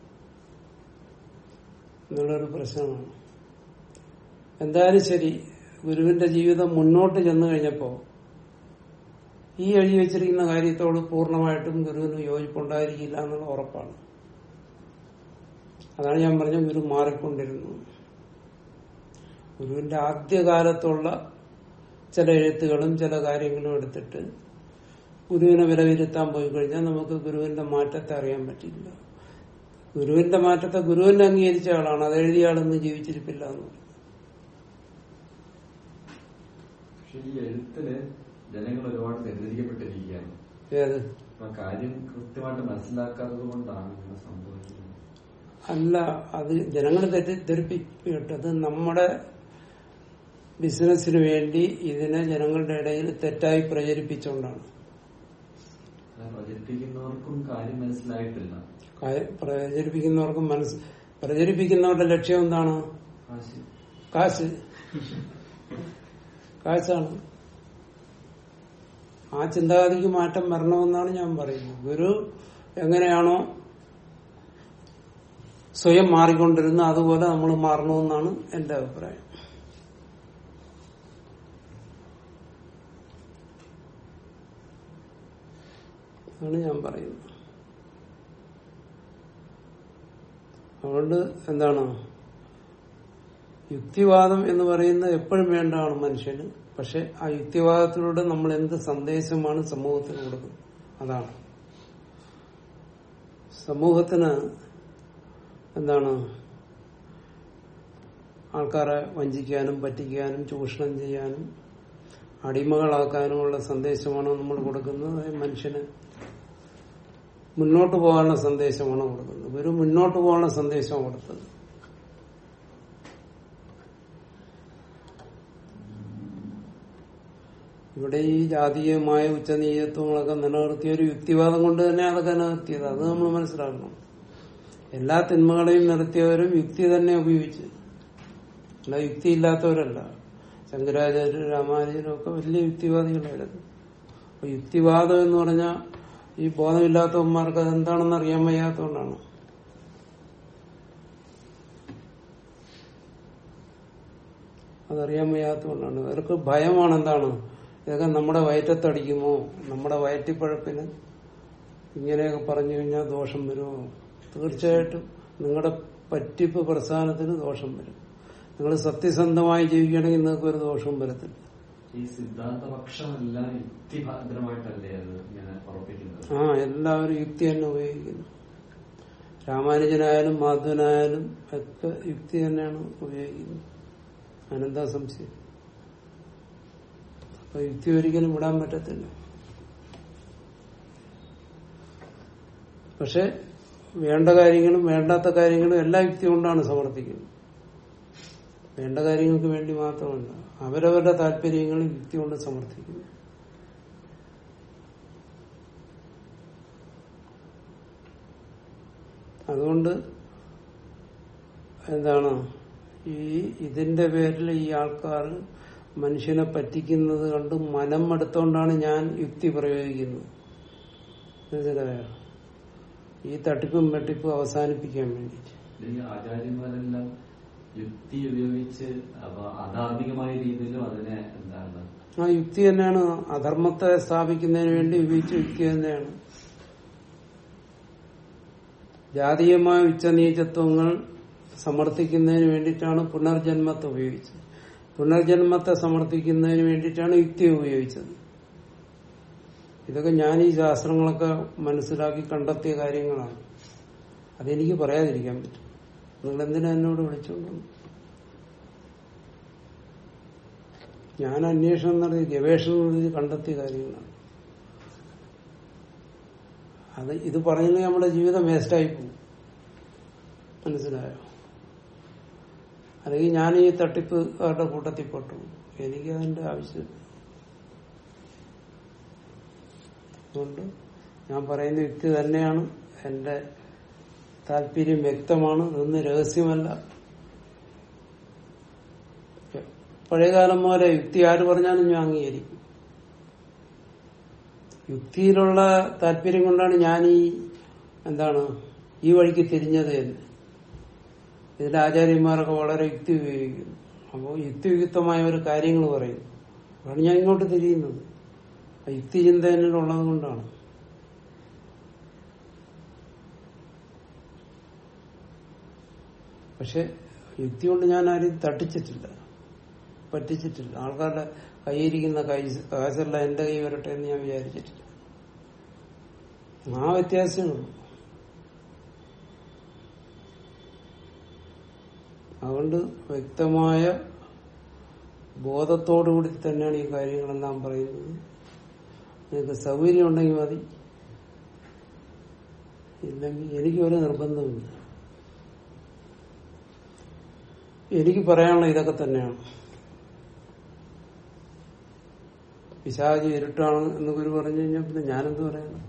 എന്നുള്ളൊരു പ്രശ്നമാണ് എന്തായാലും ശരി ഗുരുവിന്റെ ജീവിതം മുന്നോട്ട് ചെന്നു കഴിഞ്ഞപ്പോ ഈ എഴുതി വെച്ചിരിക്കുന്ന കാര്യത്തോട് പൂർണ്ണമായിട്ടും ഗുരുവിന് യോജിപ്പുണ്ടായിരിക്കില്ല എന്നുള്ള ഉറപ്പാണ് അതാണ് ഞാൻ പറഞ്ഞ ഗുരു മാറിക്കൊണ്ടിരുന്നു ഗുരുവിന്റെ ആദ്യകാലത്തുള്ള ചില എഴുത്തുകളും ചില കാര്യങ്ങളും എടുത്തിട്ട് ഗുരുവിനെ വിലയിരുത്താൻ പോയി കഴിഞ്ഞാൽ നമുക്ക് ഗുരുവിന്റെ മാറ്റത്തെ അറിയാൻ പറ്റില്ല ഗുരുവിന്റെ മാറ്റത്തെ ഗുരുവിനെ അംഗീകരിച്ച ആളാണ് അത് എഴുതിയ ആളൊന്നും ജീവിച്ചിരിപ്പില്ല എന്ന് പറയും പക്ഷെ ഈ എഴുത്തില് ജനങ്ങൾ ഒരുപാട് തെറ്റിദ്ധരിക്കപ്പെട്ടിരിക്കുകയാണ് ഏത് അപ്പൊ ആ കാര്യം കൃത്യമായിട്ട് മനസ്സിലാക്കാത്തത് കൊണ്ടാണ് ഇങ്ങനെ സംഭവിക്കുന്നത് അല്ല അത് ജനങ്ങൾ തെറ്റിദ്ധരിപ്പിക്കട്ടത് നമ്മുടെ ബിസിനസ്സിന് വേണ്ടി ഇതിനെ ജനങ്ങളുടെ ഇടയിൽ തെറ്റായി പ്രചരിപ്പിച്ചുകൊണ്ടാണ് അത് പ്രചരിപ്പിക്കുന്നവർക്കും കാര്യം മനസ്സിലായിട്ടില്ല കാ- പ്രചരിപ്പിക്കുന്നവർക്കും മനസ്സ് പ്രചരിപ്പിക്കുന്നവരുടെ ലക്ഷ്യം എന്താണ് കാശ് കാശ് കാശാണ് ആ ചിന്താഗതിക്ക് മാറ്റം വരണമെന്നാണ് ഞാൻ പറയുന്നത് ഗുരു എങ്ങനെയാണോ സ്വയം മാറിക്കൊണ്ടിരുന്നത് അതുപോലെ നമ്മൾ മാറണമെന്നാണ് എന്റെ അഭിപ്രായം അതാണ് ഞാൻ പറയുന്നത് അതുകൊണ്ട് എന്താണ് യുക്തിവാദം എന്ന് പറയുന്നത് എപ്പോഴും വേണ്ടതാണ് മനുഷ്യന് പക്ഷെ ആ യുക്തിവാദത്തിലൂടെ നമ്മൾ എന്ത് സന്ദേശമാണ് സമൂഹത്തിന് കൊടുക്കുന്നത് അതാണ് സമൂഹത്തിന് എന്താണ് ആൾക്കാരെ വഞ്ചിക്കാനും പറ്റിക്കാനും ചൂഷണം ചെയ്യാനും അടിമകളാക്കാനുമുള്ള സന്ദേശമാണോ നമ്മൾ കൊടുക്കുന്നത് അത് മനുഷ്യന് മുന്നോട്ട് പോകാനുള്ള സന്ദേശമാണ് കൊടുക്കുന്നത് ഒരു മുന്നോട്ട് പോകാനുള്ള സന്ദേശമാണ് കൊടുത്തത് ഇവിടെ ഈ ജാതീയമായ ഉച്ചനീചത്വങ്ങളൊക്കെ നിലനിർത്തിയ ഒരു യുക്തിവാദം കൊണ്ട് തന്നെ അതൊക്കെ നിലനിർത്തിയത് അത് നമ്മൾ മനസ്സിലാക്കണം എല്ലാ തിന്മകളെയും നിർത്തിയവരും യുക്തി തന്നെ ഉപയോഗിച്ച് അല്ല യുക്തിയില്ലാത്തവരല്ല ശങ്കരാചാര്യരും രാമാനുജരും ഒക്കെ വലിയ യുക്തിവാദികളായിരുന്നു അപ്പൊ യുക്തിവാദം എന്ന് പറഞ്ഞാൽ ഈ ബോധമില്ലാത്തവന്മാർക്ക് അതെന്താണെന്ന് അറിയാൻ വയ്യാത്തതുകൊണ്ടാണ് അതറിയാൻ വയ്യാത്തതുകൊണ്ടാണ് അവർക്ക് ഭയമാണ് എന്താണ് ഇതൊക്കെ നമ്മുടെ വയറ്റത്തടിക്കുമോ നമ്മുടെ വയറ്റിപ്പഴപ്പിന് ഇങ്ങനെയൊക്കെ പറഞ്ഞു കഴിഞ്ഞാൽ ദോഷം വരുമോ തീർച്ചയായിട്ടും നിങ്ങളുടെ പറ്റിപ്പ് പ്രസ്ഥാനത്തിന് ദോഷം വരും നിങ്ങൾ സത്യസന്ധമായി ജീവിക്കുകയാണെങ്കിൽ നിങ്ങൾക്ക് ഒരു ദോഷവും വരത്തില്ല ഈ സിദ്ധാന്തപക്ഷമെല്ലാം യുക്തിഭദ്രമായിട്ടല്ലേ അത് ഇങ്ങനെ ഉറപ്പിക്കുന്നത് ആ എല്ലാവരും യുക്തി തന്നെ ഉപയോഗിക്കുന്നു രാമാനുജനായാലും മാധവനായാലും ഒക്കെ യുക്തി തന്നെയാണ് ഉപയോഗിക്കുന്നത് അനന്താ സംശയം അപ്പൊ യുക്തി ഒരിക്കലും വിടാൻ പറ്റത്തില്ല പക്ഷെ വേണ്ട കാര്യങ്ങളും വേണ്ടാത്ത കാര്യങ്ങളും എല്ലാ യുക്തി കൊണ്ടാണ് സമർത്ഥിക്കുന്നത് വേണ്ട കാര്യങ്ങൾക്ക് വേണ്ടി മാത്രമല്ല അവരവരുടെ താല്പര്യങ്ങളും യുക്തി കൊണ്ട് സമർത്ഥിക്കുന്നു അതുകൊണ്ട് എന്താണ് ഈ ഇതിന്റെ പേരിൽ ഈ ആൾക്കാർ മനുഷ്യനെ പറ്റിക്കുന്നത് കണ്ട് മനം എടുത്തോണ്ടാണ് ഞാൻ യുക്തി പ്രയോഗിക്കുന്നത് മനസ്സിലായോ ഈ തട്ടിപ്പും വെട്ടിപ്പും അവസാനിപ്പിക്കാൻ വേണ്ടിയിട്ട് ഈ ആചാര്യന്മാരെല്ലാം യുക്തി ഉപയോഗിച്ച് അപ്പൊ അധാർമികമായ രീതിയിലും അതിനെ എന്താണ് ആ യുക്തി തന്നെയാണ് അധർമ്മത്തെ സ്ഥാപിക്കുന്നതിന് വേണ്ടി ഉപയോഗിച്ച യുക്തി തന്നെയാണ് ജാതീയമായ ഉച്ചനീചത്വങ്ങൾ സമർത്ഥിക്കുന്നതിന് വേണ്ടിയിട്ടാണ് പുനർജന്മത്തെ ഉപയോഗിച്ചത് പുനർജന്മത്തെ സമർത്ഥിക്കുന്നതിന് വേണ്ടിയിട്ടാണ് യുക്തി ഉപയോഗിച്ചത് ഇതൊക്കെ ഞാൻ ഈ ശാസ്ത്രങ്ങളൊക്കെ മനസ്സിലാക്കി കണ്ടെത്തിയ കാര്യങ്ങളാണ് അതെനിക്ക് പറയാതിരിക്കാൻ പറ്റും നിങ്ങൾ എന്തിനാ എന്നോട് വിളിച്ചോണ്ട് ഞാൻ അന്വേഷണം നടത്തി ഗവേഷണം നടത്തി കണ്ടെത്തിയ കാര്യങ്ങളാണ് അത് ഇത് പറഞ്ഞെങ്കിൽ നമ്മുടെ ജീവിതം വേസ്റ്റായി പോകും മനസ്സിലായോ അല്ലെങ്കിൽ ഞാൻ ഈ തട്ടിപ്പുകാരുടെ കൂട്ടത്തിൽ പെട്ടു എനിക്ക് അതിന്റെ ആവശ്യം അതുകൊണ്ട് ഞാൻ പറയുന്ന യുക്തി തന്നെയാണ് എന്റെ താല്പര്യം വ്യക്തമാണ് ഇതൊന്നും രഹസ്യമല്ല പഴയകാലം പോലെ യുക്തി ആര് പറഞ്ഞാലും ഞാൻ അംഗീകരിക്കും യുക്തിയിലുള്ള താല്പര്യം കൊണ്ടാണ് ഞാൻ ഈ എന്താണ് ഈ വഴിക്ക് തിരിഞ്ഞത് എന്ന് ഇതിന്റെ ആചാര്യന്മാരൊക്കെ വളരെ യുക്തി ഉപയോഗിക്കുന്നു അപ്പോൾ യുക്തിയുക്തമായ ഒരു കാര്യങ്ങൾ പറയും അതാണ് ഞാൻ ഇങ്ങോട്ട് തിരിയുന്നത് ആ യുക്തി ചിന്ത എന്നിലുള്ളത് കൊണ്ടാണ് പക്ഷെ യുക്തി കൊണ്ട് ഞാൻ ആരെയും തട്ടിച്ചിട്ടില്ല പറ്റിച്ചിട്ടില്ല ആൾക്കാരുടെ കൈയിരിക്കുന്ന കൈ കാശെല്ലാം എന്റെ കൈ വരട്ടെ എന്ന് ഞാൻ വിചാരിച്ചിട്ടില്ല ആ വ്യത്യാസമേ ഉള്ളൂ അതുകൊണ്ട് വ്യക്തമായ ബോധത്തോടുകൂടി തന്നെയാണ് ഈ കാര്യങ്ങളെല്ലാം പറയുന്നത് നിങ്ങൾക്ക് സൗകര്യം ഉണ്ടെങ്കിൽ മതി ഇല്ലെങ്കിൽ എനിക്ക് ഒരു നിർബന്ധമില്ല എനിക്ക് പറയാനുള്ള ഇതൊക്കെ തന്നെയാണ് പിശാചി ഇരുട്ടാണ് എന്ന് ഗുരു പറഞ്ഞു കഴിഞ്ഞാൽ പിന്നെ ഞാനെന്ത് പറയുന്നു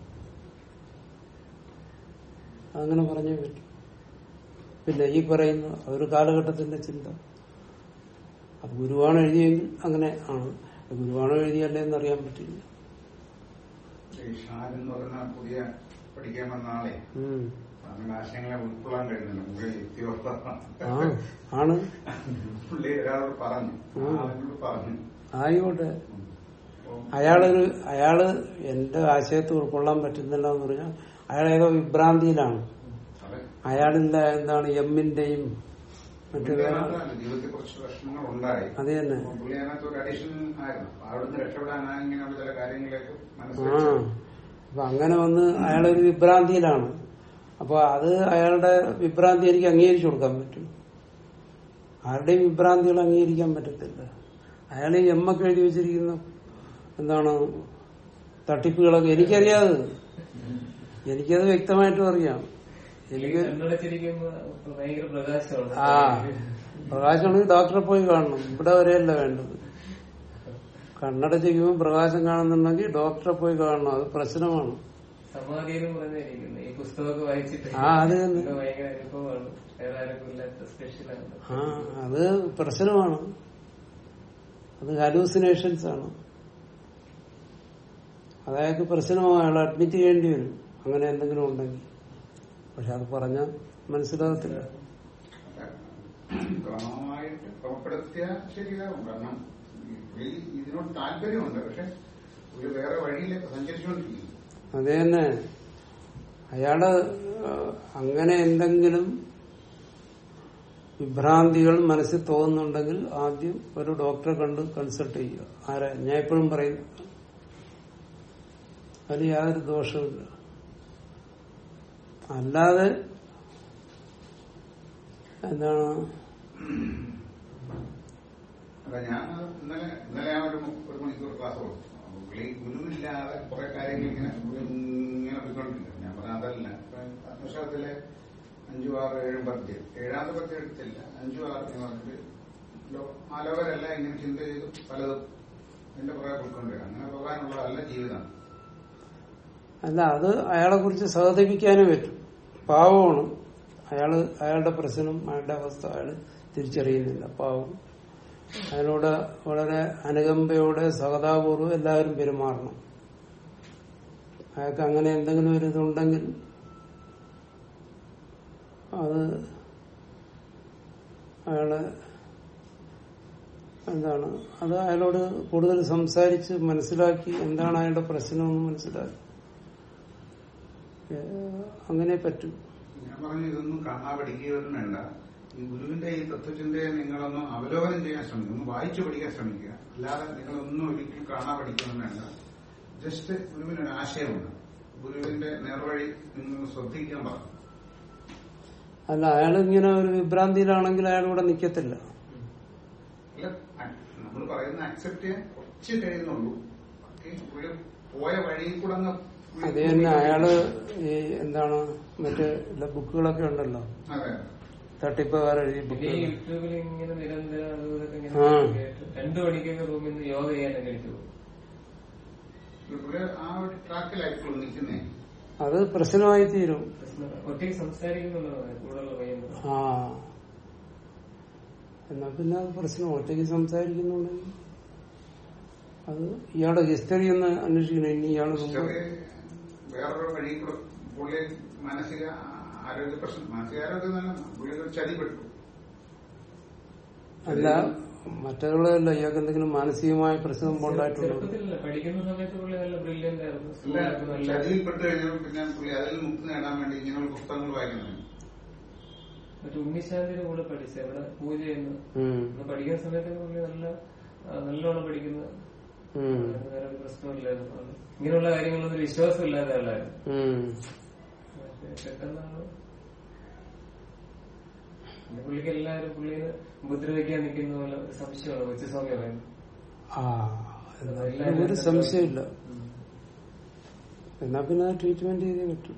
അങ്ങനെ പറഞ്ഞേ പറ്റും പിന്നെ ഈ പറയുന്ന ഒരു കാലഘട്ടത്തിന്റെ ചിന്ത അത് ഗുരുവാണ് എഴുതിയെങ്കിൽ അങ്ങനെ ആണ് ഗുരുവാണോ എഴുതിയല്ലേ എന്നറിയാൻ പറ്റില്ല ഈ ഷാൻ എന്ന് പറയുന്ന പുതിയ പഠിക്കാൻ വന്ന ആളെ ഉം. അങ്ങനെ ആശയങ്ങളെ ഉൾക്കൊള്ളാൻ കഴിയുന്നില്ല പുള്ളി യുക്തിയോട് ആ ആണ് പുള്ളി ഒരാളോട് പറഞ്ഞു ഉം. ആളോട് പറഞ്ഞു ആയിക്കോട്ടെ അപ്പൊ അയാളൊരു അയാള് എന്റെ ആശയത്തെ ഉൾക്കൊള്ളാൻ പറ്റുന്നില്ല എന്ന് പറഞ്ഞാൽ അയാൾ ഏതോ വിഭ്രാന്തിയിലാണ് അതെ അയാളില്ല എന്താണ് എമ്മിന്റെയും മറ്റു പുള്ളിക്ക് അതിനകത്ത് ജീവിതത്തിൽ കുറച്ച് വിഷമങ്ങൾ ഉണ്ടായി അത് തന്നെ അപ്പൊ പുള്ളി അതിനകത്ത് ഒരു അഡീഷൻ ആയിരുന്നു അപ്പൊ അവിടുന്ന് രക്ഷപ്പെടാനായി ഇങ്ങനെയുള്ള ചില കാര്യങ്ങളിലേക്ക് ആ മനസ്സിലാക്കി അപ്പൊ അങ്ങനെ വന്ന് അയാളൊരു വിഭ്രാന്തിയിലാണ് അപ്പൊ അത് അയാളുടെ വിഭ്രാന്തി എനിക്ക് അംഗീകരിച്ചു കൊടുക്കാൻ പറ്റും ആരുടെയും വിഭ്രാന്തികൾ അംഗീകരിക്കാൻ പറ്റത്തില്ല അയാൾ ഈ എമ്മൊക്കെ എഴുതി വെച്ചിരിക്കുന്ന എന്താണ് തട്ടിപ്പുകളൊക്കെ എനിക്കറിയാതെ എനിക്കത് വ്യക്തമായിട്ടും അറിയാം എനിക്ക് കണ്ണടച്ചിരിക്കുമ്പോ ഭയങ്കര പ്രകാശമാണ് ആ പ്രകാശമാണെങ്കിൽ ഡോക്ടറെ പോയി കാണണം ഇവിടെ വരെയല്ല വേണ്ടത് കണ്ണടച്ചിരിക്കുമ്പോൾ പ്രകാശം കാണുന്നുണ്ടെങ്കിൽ ഡോക്ടറെ പോയി കാണണം അത് പ്രശ്നമാണ് സമാധിയിലും പറഞ്ഞിരിക്കുന്നത് ഈ പുസ്തകമൊക്കെ വായിച്ചിട്ട് ആ, അത് തന്നെ. ഇതൊക്കെ ഭയങ്കര അനുഭവമാണ് വേറെ ആർക്കും ഇല്ലാത്ത സ്പെഷ്യലാണ് ആ അത് പ്രശ്നമാണ് അത് ഹലൂസിനേഷൻസ് ആണ് അതായത് പ്രശ്നമാണ് അയാൾ അഡ്മിറ്റ് ചെയ്യേണ്ടി വരും അങ്ങനെ എന്തെങ്കിലും ഉണ്ടെങ്കിൽ പക്ഷെ അത് പറഞ്ഞാൽ മനസ്സിലാകത്തില്ല ക്രമമായിട്ട് ക്രമപ്പെടുത്തിയാൽ ശരിയാവും കാരണം ഈ ഇതിനോട് താല്പര്യമുണ്ട് പക്ഷെ ഒരു വേറെ വഴിയിലേക്ക് സഞ്ചരിച്ചുകൊണ്ടിരിക്കുന്നു അത് തന്നെ അയാള് ആ, അങ്ങനെ എന്തെങ്കിലും വിഭ്രാന്തികൾ മനസ്സിൽ തോന്നുന്നുണ്ടെങ്കിൽ ആദ്യം ഒരു ഡോക്ടറെ കണ്ട് കൺസൾട്ട് ചെയ്യുക ആരാ ഞാൻ എപ്പോഴും പറയുന്നു അതിൽ യാതൊരു ദോഷവുമില്ല അല്ലാതെ എന്താണ് അല്ല ഞാൻ ഇന്നലെ ഇന്നലെ ഞാൻ ഒരു മു- ഒരു മണിക്കൂർ ക്ലാസ് കൊടുത്തു അപ്പൊ പുള്ളി ഗുരുവില്ലാതെ കുറെ കാര്യങ്ങൾ ഇങ്ങനെ ഇങ്ങനെ പോയിക്കൊണ്ടിരിക്കും ഞാൻ പറഞ്ഞ അതല്ല ഇപ്പൊ ആത്മശാസ്ത്രത്തിലെ അഞ്ചു ആറ് ഏഴും പത്ത് ഏഴാമത്തെ പത്ത് എടുത്തില്ല അഞ്ചു ആറ് എന്ന് പറഞ്ഞിട്ട് ലോ- ആലോകരെല്ലാം ഇങ്ങനെ ചിന്ത ചെയ്തു പലതും എന്റെ പുറകെ പോയിക്കൊണ്ടിരിക്കും അങ്ങനെ പോകാനുള്ളതല്ല ജീവിതം അല്ല അത് അയാളെ കുറിച്ച് സഹതപിക്കാനേ പറ്റും പാവമാണ് അയാള് അയാളുടെ പ്രശ്നം അയാളുടെ അവസ്ഥ അയാൾ തിരിച്ചറിയുന്നില്ല പാവം അയാളോട് വളരെ അനുകമ്പയോടെ സഹതാപൂർവ്വം എല്ലാവരും പെരുമാറണം അയാൾക്ക് അങ്ങനെ എന്തെങ്കിലും ഒരു ഇതുണ്ടെങ്കിൽ അത് അയാള് എന്താണ് അത് അയാളോട് കൂടുതൽ സംസാരിച്ച് മനസ്സിലാക്കി എന്താണ് അയാളുടെ പ്രശ്നമെന്ന് മനസ്സിലാക്കി ഏഹ് അങ്ങനെ പറ്റും ഞാൻ പറഞ്ഞു ഇതൊന്നും കാണാ പഠിക്കുകയൊന്നും വേണ്ട ഈ ഗുരുവിന്റെ ഈ തത്വചിന്തയെ നിങ്ങളൊന്ന് അവലോകനം ചെയ്യാൻ ശ്രമിക്കുക ഒന്ന് വായിച്ചു പഠിക്കാൻ ശ്രമിക്കുക അല്ലാതെ നിങ്ങളൊന്നും ഒരിക്കലും കാണാ പഠിക്കുകയൊന്നും വേണ്ട ജസ്റ്റ് ഗുരുവിനൊരു ആശയമുണ്ട് ഗുരുവിന്റെ നേർവഴി നിങ്ങൾ ശ്രദ്ധിക്കാൻ പറഞ്ഞു അല്ല അയാൾ ഇങ്ങനെ ഒരു വിഭ്രാന്തിയിലാണെങ്കിൽ അയാൾ ഇവിടെ നിൽക്കത്തില്ല അല്ല നമ്മൾ പറയുന്ന അക്സെപ്റ്റ് ചെയ്യാൻ കുറച്ച് കഴിയുന്നുള്ളൂ ഓക്കേ? പുള്ളി പോയ വഴിയിൽ കൂടെ അങ്ങ് അത് തന്നെ അയാള് ഈ എന്താണ് മറ്റേ ഇല്ല ബുക്കുകളൊക്കെ ഉണ്ടല്ലോ അതെ തട്ടിപ്പുകാർ എഴുതിയ പിന്നെ ബുക്കുകൾ ഈ യൂട്യൂബിൽ ഇങ്ങനെ നിരന്തരം അതും ഇതൊക്കെ ഇങ്ങനെ ആ. കേട്ട് രണ്ടു മണിക്കൊക്കെ റൂമിൽ നിന്ന് യോഗ ചെയ്യാനൊക്കെ എടുത്തു പോകും ഇവിടെ ആ ഒരു ട്രാക്കിലായിട്ടുള്ളൂ നിൽക്കുന്നേ അത് പ്രശ്നമായി തീരും പ്രശ്നം ഒറ്റയ്ക്ക് സംസാരിക്കുന്നുണ്ടോ കൂടുതലുള്ള പയ്യൻ ആ എന്നാ പിന്നെ അത് പ്രശ്നം ഒറ്റയ്ക്ക് സംസാരിക്കുന്നുണ്ടെങ്കിൽ അത് ഇയാളുടെ ഹിസ്റ്ററി ഒന്ന് അന്വേഷിക്കണം ഇനി ഇയാള് മുമ്പ് ചെറിയ വേറൊരു വഴി കൂടെ പുള്ളി മാനസിക ആരോഗ്യ പ്രശ്നം മാനസികാരോഗ്യം തന്നെ പുള്ളി ഒരു ചതിപ്പെട്ടു അല്ല മറ്റുള്ളവരല്ല ഇയാൾക്ക് എന്തെങ്കിലും മാനസികമായ പ്രശ്നം ഉണ്ടായിട്ടുണ്ടോ ചെറുപ്പത്തിലല്ല പഠിക്കുന്ന സമയത്ത് പുള്ളി നല്ല ബ്രില്യന്റ് ആയിരുന്നു അല്ല സ്കൂളിലൊക്കെ നല്ല ചതിയിൽപ്പെട്ട് കഴിഞ്ഞപ്പോൾ പിന്നെ പുള്ളി അതിൽ നിന്ന് മുക്തി നേടാൻ വേണ്ടി ഇങ്ങനെയുള്ള പുസ്തകങ്ങൾ വായിക്കുന്നത് മറ്റേ ഉണ്ണിശാന്തിന്റെ കൂടെ പഠിച്ച ഇവിടെ പൂജ ചെയ്യുന്നു ഉം. അന്ന് പഠിക്കുന്ന സമയത്ത് പുള്ളി നല്ല ആ, നല്ലോണം പഠിക്കുന്ന ഉം. വേറെ ഒരു പ്രശ്നമില്ലായിരുന്നു ആള്. ഇങ്ങനെയുള്ള കാര്യങ്ങളൊന്നും ഒരു വിശ്വാസം ഇല്ലാത്ത ആളായിരുന്നു ഉം. പക്ഷേ പെട്ടെന്നാണ് പിന്നെ പുള്ളിക്ക് എല്ലാവരും പുള്ളിനെ ഉപദ്രവിക്കാൻ നിൽക്കുന്ന പോലെ ഒരു സംശയമാണ് കൊച്ചുസ്വാമി പറയുന്നത് ആ എന്നാ പിന്നെ ഒരു സംശയമില്ല എന്നാ പിന്നെ ട്രീറ്റ്മെന്റ് ചെയ്തേ പറ്റും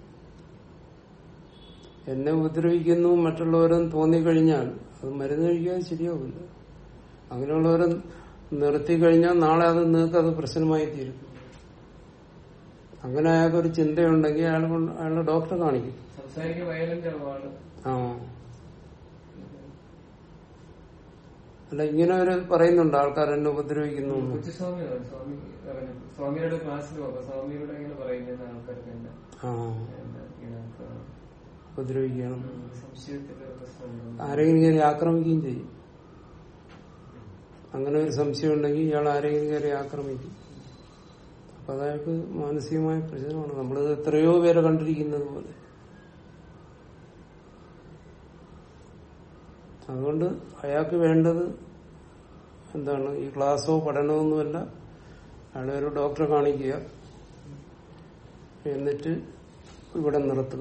എന്നെ ഉപദ്രവിക്കുന്നു മറ്റുള്ളവരും തോന്നിക്കഴിഞ്ഞാൽ അത് മരുന്ന് കഴിക്കാതെ ശരിയാവില്ല അങ്ങനെയുള്ളവരെ നിർത്തി കഴിഞ്ഞാൽ നാളെ അത് നിങ്ങൾക്ക് അത് പ്രശ്നമായി തീരും അങ്ങനെ അയാൾക്ക് ഒരു ചിന്തയുണ്ടെങ്കിൽ അയാൾ കൊണ്ട് അയാളെ ഡോക്ടറെ കാണിക്കും സംസാരിക്കാൻ വയലന്റ് ആവും ആള് ആ അല്ല ഇങ്ങനെ ഒരു പറയുന്നുണ്ട് ആൾക്കാർ എന്നെ ഉപദ്രവിക്കുന്നു എന്ന്. കൊച്ചുസ്വാമിയാണ് സ്വാമി പറഞ്ഞു സ്വാമിയുടെ ക്ലാസ്സിൽ പോകും സ്വാമിയോട് ഇങ്ങനെ പറയുന്ന ആൾക്കാർക്ക് എന്നെ ആ എന്നെ ഇങ്ങനെ ആക്കുകയാണ്. ഉപദ്രവിക്കണം ഉം, സംശയത്തിന്റെ പ്രശ്നമുണ്ട് ആരെങ്കിലും കയറി ആക്രമിക്കുകയും ചെയ്യും അങ്ങനെ ഒരു സംശയം ഉണ്ടെങ്കിൽ ഇയാൾ ആരെങ്കിലും കയറി ആക്രമിക്കും അപ്പൊ അതായത് മാനസികമായ പ്രശ്നമാണ് നമ്മൾ എത്രയോ പേരെ കണ്ടിരിക്കുന്നത് പോലെ അതുകൊണ്ട് അയാൾക്ക് വേണ്ടത് എന്താണ് ഈ ക്ലാസ്സോ പഠനമൊന്നുമല്ല അയാളെ ഒരു ഡോക്ടറെ കാണിക്കുക എന്നിട്ട് ഇവിടെ നിർത്തുക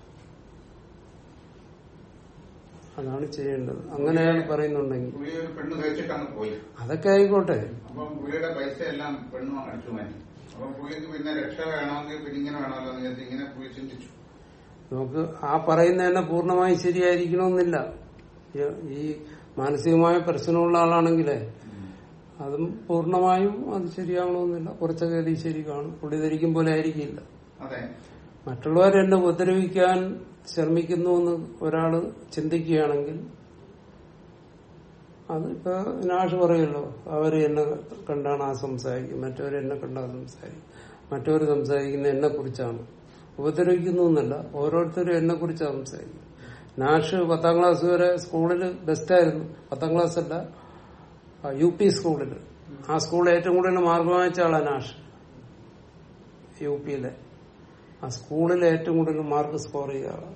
അതാണ് ചെയ്യേണ്ടത് അങ്ങനെ അയാൾ പറയുന്നുണ്ടെങ്കിൽ പുള്ളി ഒരു പെണ്ണ് കഴിച്ചിട്ടാണ് പോയി അതൊക്കെ ആയിക്കോട്ടെ അപ്പം പുള്ളിയുടെ പൈസ എല്ലാം പെണ്ണു അടിച്ചു മാറ്റി അപ്പം പുള്ളിക്ക് പിന്നെ രക്ഷ വേണമെങ്കിൽ പിന്നെ ഇങ്ങനെ വേണമല്ലോ എന്ന് വിചാരിച്ച് ഇങ്ങനെ പുള്ളി ചിന്തിച്ചു നമുക്ക് ആ പറയുന്ന തന്നെ പൂർണ്ണമായി ശരിയായിരിക്കണമെന്നില്ല ഈ- ഈ മാനസികമായ പ്രശ്നമുള്ള ആളാണെങ്കിലേ അതും പൂർണ്ണമായും അത് ശരിയാവണമെന്നില്ല കുറച്ചൊക്കെ അത് ശരി കാണും പുള്ളി ധരിക്കും പോലെ ആയിരിക്കില്ല അതെ മറ്റുള്ളവർ എന്നെ ഉപദ്രവിക്കാൻ ശ്രമിക്കുന്നു എന്ന് ഒരാള് ചിന്തിക്കുകയാണെങ്കിൽ അത് ഇപ്പൊ നാഷ് പറയുമല്ലോ അവര് എന്നെ കണ്ടാണ് ആ സംസാരിക്കും മറ്റവർ എന്നെ കണ്ടാ സംസാരിക്കും മറ്റവർ സംസാരിക്കുന്ന എന്നെ കുറിച്ചാണ് ഉപദ്രവിക്കുന്നു എന്നല്ല ഓരോരുത്തരും എന്നെ കുറിച്ചാണ് സംസാരിക്കും നാഷ് പത്താം ക്ലാസ് വരെ സ്കൂളിൽ ബെസ്റ്റായിരുന്നു പത്താം ക്ലാസ് അല്ല ആ, യു പി സ്കൂളിൽ ആ സ്കൂളിൽ ഏറ്റവും കൂടുതൽ മാർക്ക് വാങ്ങിച്ച ആളാണ് നാഷ് യു പിയിലെ ആ സ്കൂളിൽ ഏറ്റവും കൂടുതൽ മാർക്ക് സ്കോർ ചെയ്ത ആളാണ്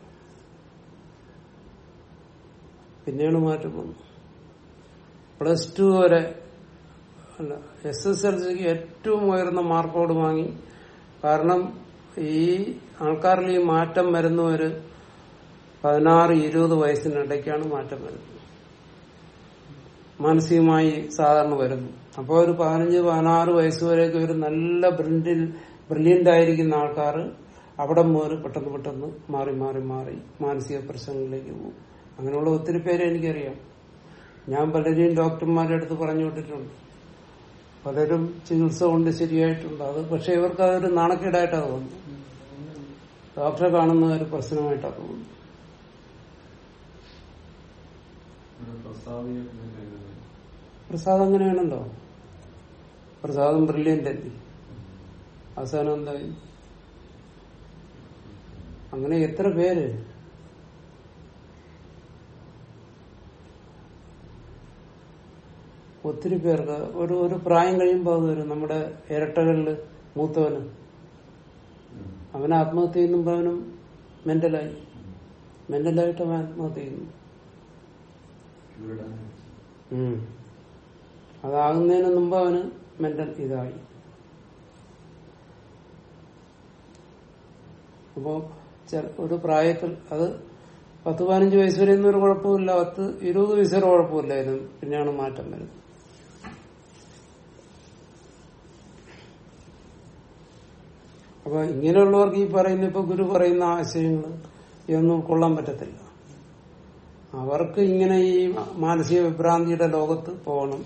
പിന്നെയാണ് മാറ്റം വന്നത് പ്ലസ് ടു വരെ അല്ല എസ് എസ് എൽ സിക്ക് ഏറ്റവും ഉയർന്ന മാർക്കോട് വാങ്ങി കാരണം ഈ ആൾക്കാരിൽ ഈ മാറ്റം വരുന്നവര് പതിനാറ് ഇരുപത് വയസ്സിനിടയ്ക്കാണ് മാറ്റം വരുന്നത് മാനസികമായി സാധാരണ വരുന്നു അപ്പോൾ ഒരു പതിനഞ്ച് പതിനാറ് വയസ്സ് വരെയൊക്കെ ഒരു നല്ല ബ്രില്യൻ ബ്രില്യന്റ് ആയിരിക്കുന്ന ആൾക്കാർ അവിടെ മുതൽ പെട്ടെന്ന് പെട്ടെന്ന് മാറി മാറി മാറി മാനസിക പ്രശ്നങ്ങളിലേക്ക് പോകും അങ്ങനെയുള്ള ഒത്തിരി പേരെ എനിക്കറിയാം ഞാൻ പലരെയും ഡോക്ടർമാരുടെ അടുത്ത് പറഞ്ഞു വിട്ടിട്ടുണ്ട് പലരും ചികിത്സ കൊണ്ട് ശരിയായിട്ടുണ്ട് അത് പക്ഷെ ഇവർക്ക് അതൊരു നാണക്കേടായിട്ടാണ് തോന്നുന്നത് ഡോക്ടറെ കാണുന്ന ഒരു പ്രശ്നമായിട്ടാണ് തോന്നുന്നത് പ്രസ്താവന പ്രസാദ് അങ്ങനെയാണല്ലോ പ്രസാദം ബ്രില്യന്റ് അല്ലേ അവസാനം എന്തായി അങ്ങനെ എത്ര പേര് ഒത്തിരി പേർക്ക് ഒരു ഒരു പ്രായം കഴിയുമ്പോൾ അത് വരും നമ്മുടെ ഇരട്ടകളില് മൂത്തവന് അവൻ ആത്മഹത്യ ചെയ്യുമ്പോൾ അവനും മെന്റലായി മെന്റലായിട്ട് അവൻ ആത്മഹത്യ ചെയ്യുന്നു ഇവരുടെ ഉം. അതാകുന്നതിന് മുമ്പ് അവന് മെന്റൽ ഇതായി അപ്പോ ചെ- ഒരു പ്രായത്തിൽ അത് പത്ത് പതിനഞ്ച് വയസ്സ് വരെ ഒന്നും ഒരു കുഴപ്പമില്ല പത്ത് ഇരുപത് വയസ്സ് വരെ കുഴപ്പമില്ലായിരുന്നു പിന്നെയാണ് മാറ്റം വരുന്നത് അപ്പൊ ഇങ്ങനെയുള്ളവർക്ക് ഈ പറയുന്ന ഇപ്പൊ ഗുരു പറയുന്ന ആശയങ്ങൾ ഇതൊന്നും ഉൾക്കൊള്ളാൻ പറ്റത്തില്ല അവർക്ക് ഇങ്ങനെ ഈ മാനസിക വിഭ്രാന്തിയുടെ ലോകത്ത് പോകണം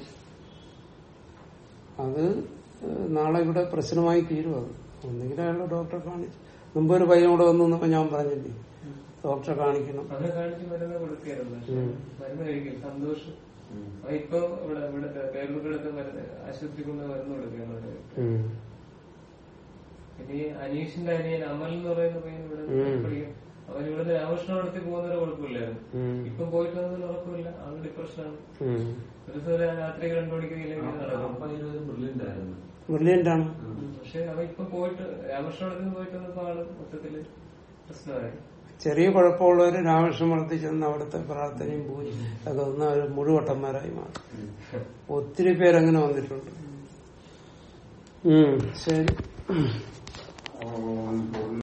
അത് ഏഹ്, നാളെ ഇവിടെ പ്രശ്നമായി തീരും അത് ഒന്നുകിൽ അയാൾ ഡോക്ടറെ കാണിച്ചു മുമ്പ് ഒരു പയ്യൻ കൂടെ വന്നു എന്നപ്പോ ഞാൻ പറഞ്ഞില്ലേ ഡോക്ടറെ കാണിക്കണം അവനെ കാണിച്ച് മരുന്ന് കൊടുക്കുകയായിരുന്നു പക്ഷെ ഉം. മരുന്ന് കഴിക്കും സന്തോഷം അവൻ ഇപ്പൊ ഇവിടെ ഇവിടെ പേരുകൾക്ക് മരുന്ന് ആശുപത്രി കൊണ്ട് മരുന്ന് കൊടുക്കുകയാണ് അവന്. ഉം. ഇനി അനീഷിന്റെ അനിയൻ അമൽ എന്ന് പറയുന്ന പയ്യൻ ഇവിടെ ഉം. പഠിക്കും അവൻ ഇവിടുന്ന് രാമകൃഷ്ണ നടത്തി പോകുന്നവരെ കുഴപ്പമില്ലായിരുന്നു ഉം. ഇപ്പം പോയിട്ട് വന്നതിന് ഉറപ്പില്ല ആള് ഡിപ്രഷനാണ് ഉം. ഒരു ദിവസം രാത്രി രണ്ടു മണിക്ക് ഇല്ലെങ്കിൽ നടക്കും അപ്പൊ ഇതിനൊരു ബ്രില്യന്റ് ആയിരുന്നു ബ്രില്യന്റ് ആണ് പക്ഷെ അവൻ ഇപ്പൊ പോയിട്ട് രാമകൃഷ്ണ നടത്തി പോയിട്ട് വന്നപ്പോ ആള് മൊത്തത്തില് പ്രശ്നമായി ചെറിയ കുഴപ്പമുള്ളവര് രാമകൃഷ്ണ മഠത്തിൽ ചെന്ന് അവിടുത്തെ പ്രാർത്ഥനയും പൂജ ഒക്കെ ഒന്ന് അവർ മുഴുവട്ടന്മാരായി മാറും ഒത്തിരി പേരങ്ങനെ വന്നിട്ടുണ്ട് ഉം ശരി ഓം പൂർണ്ണ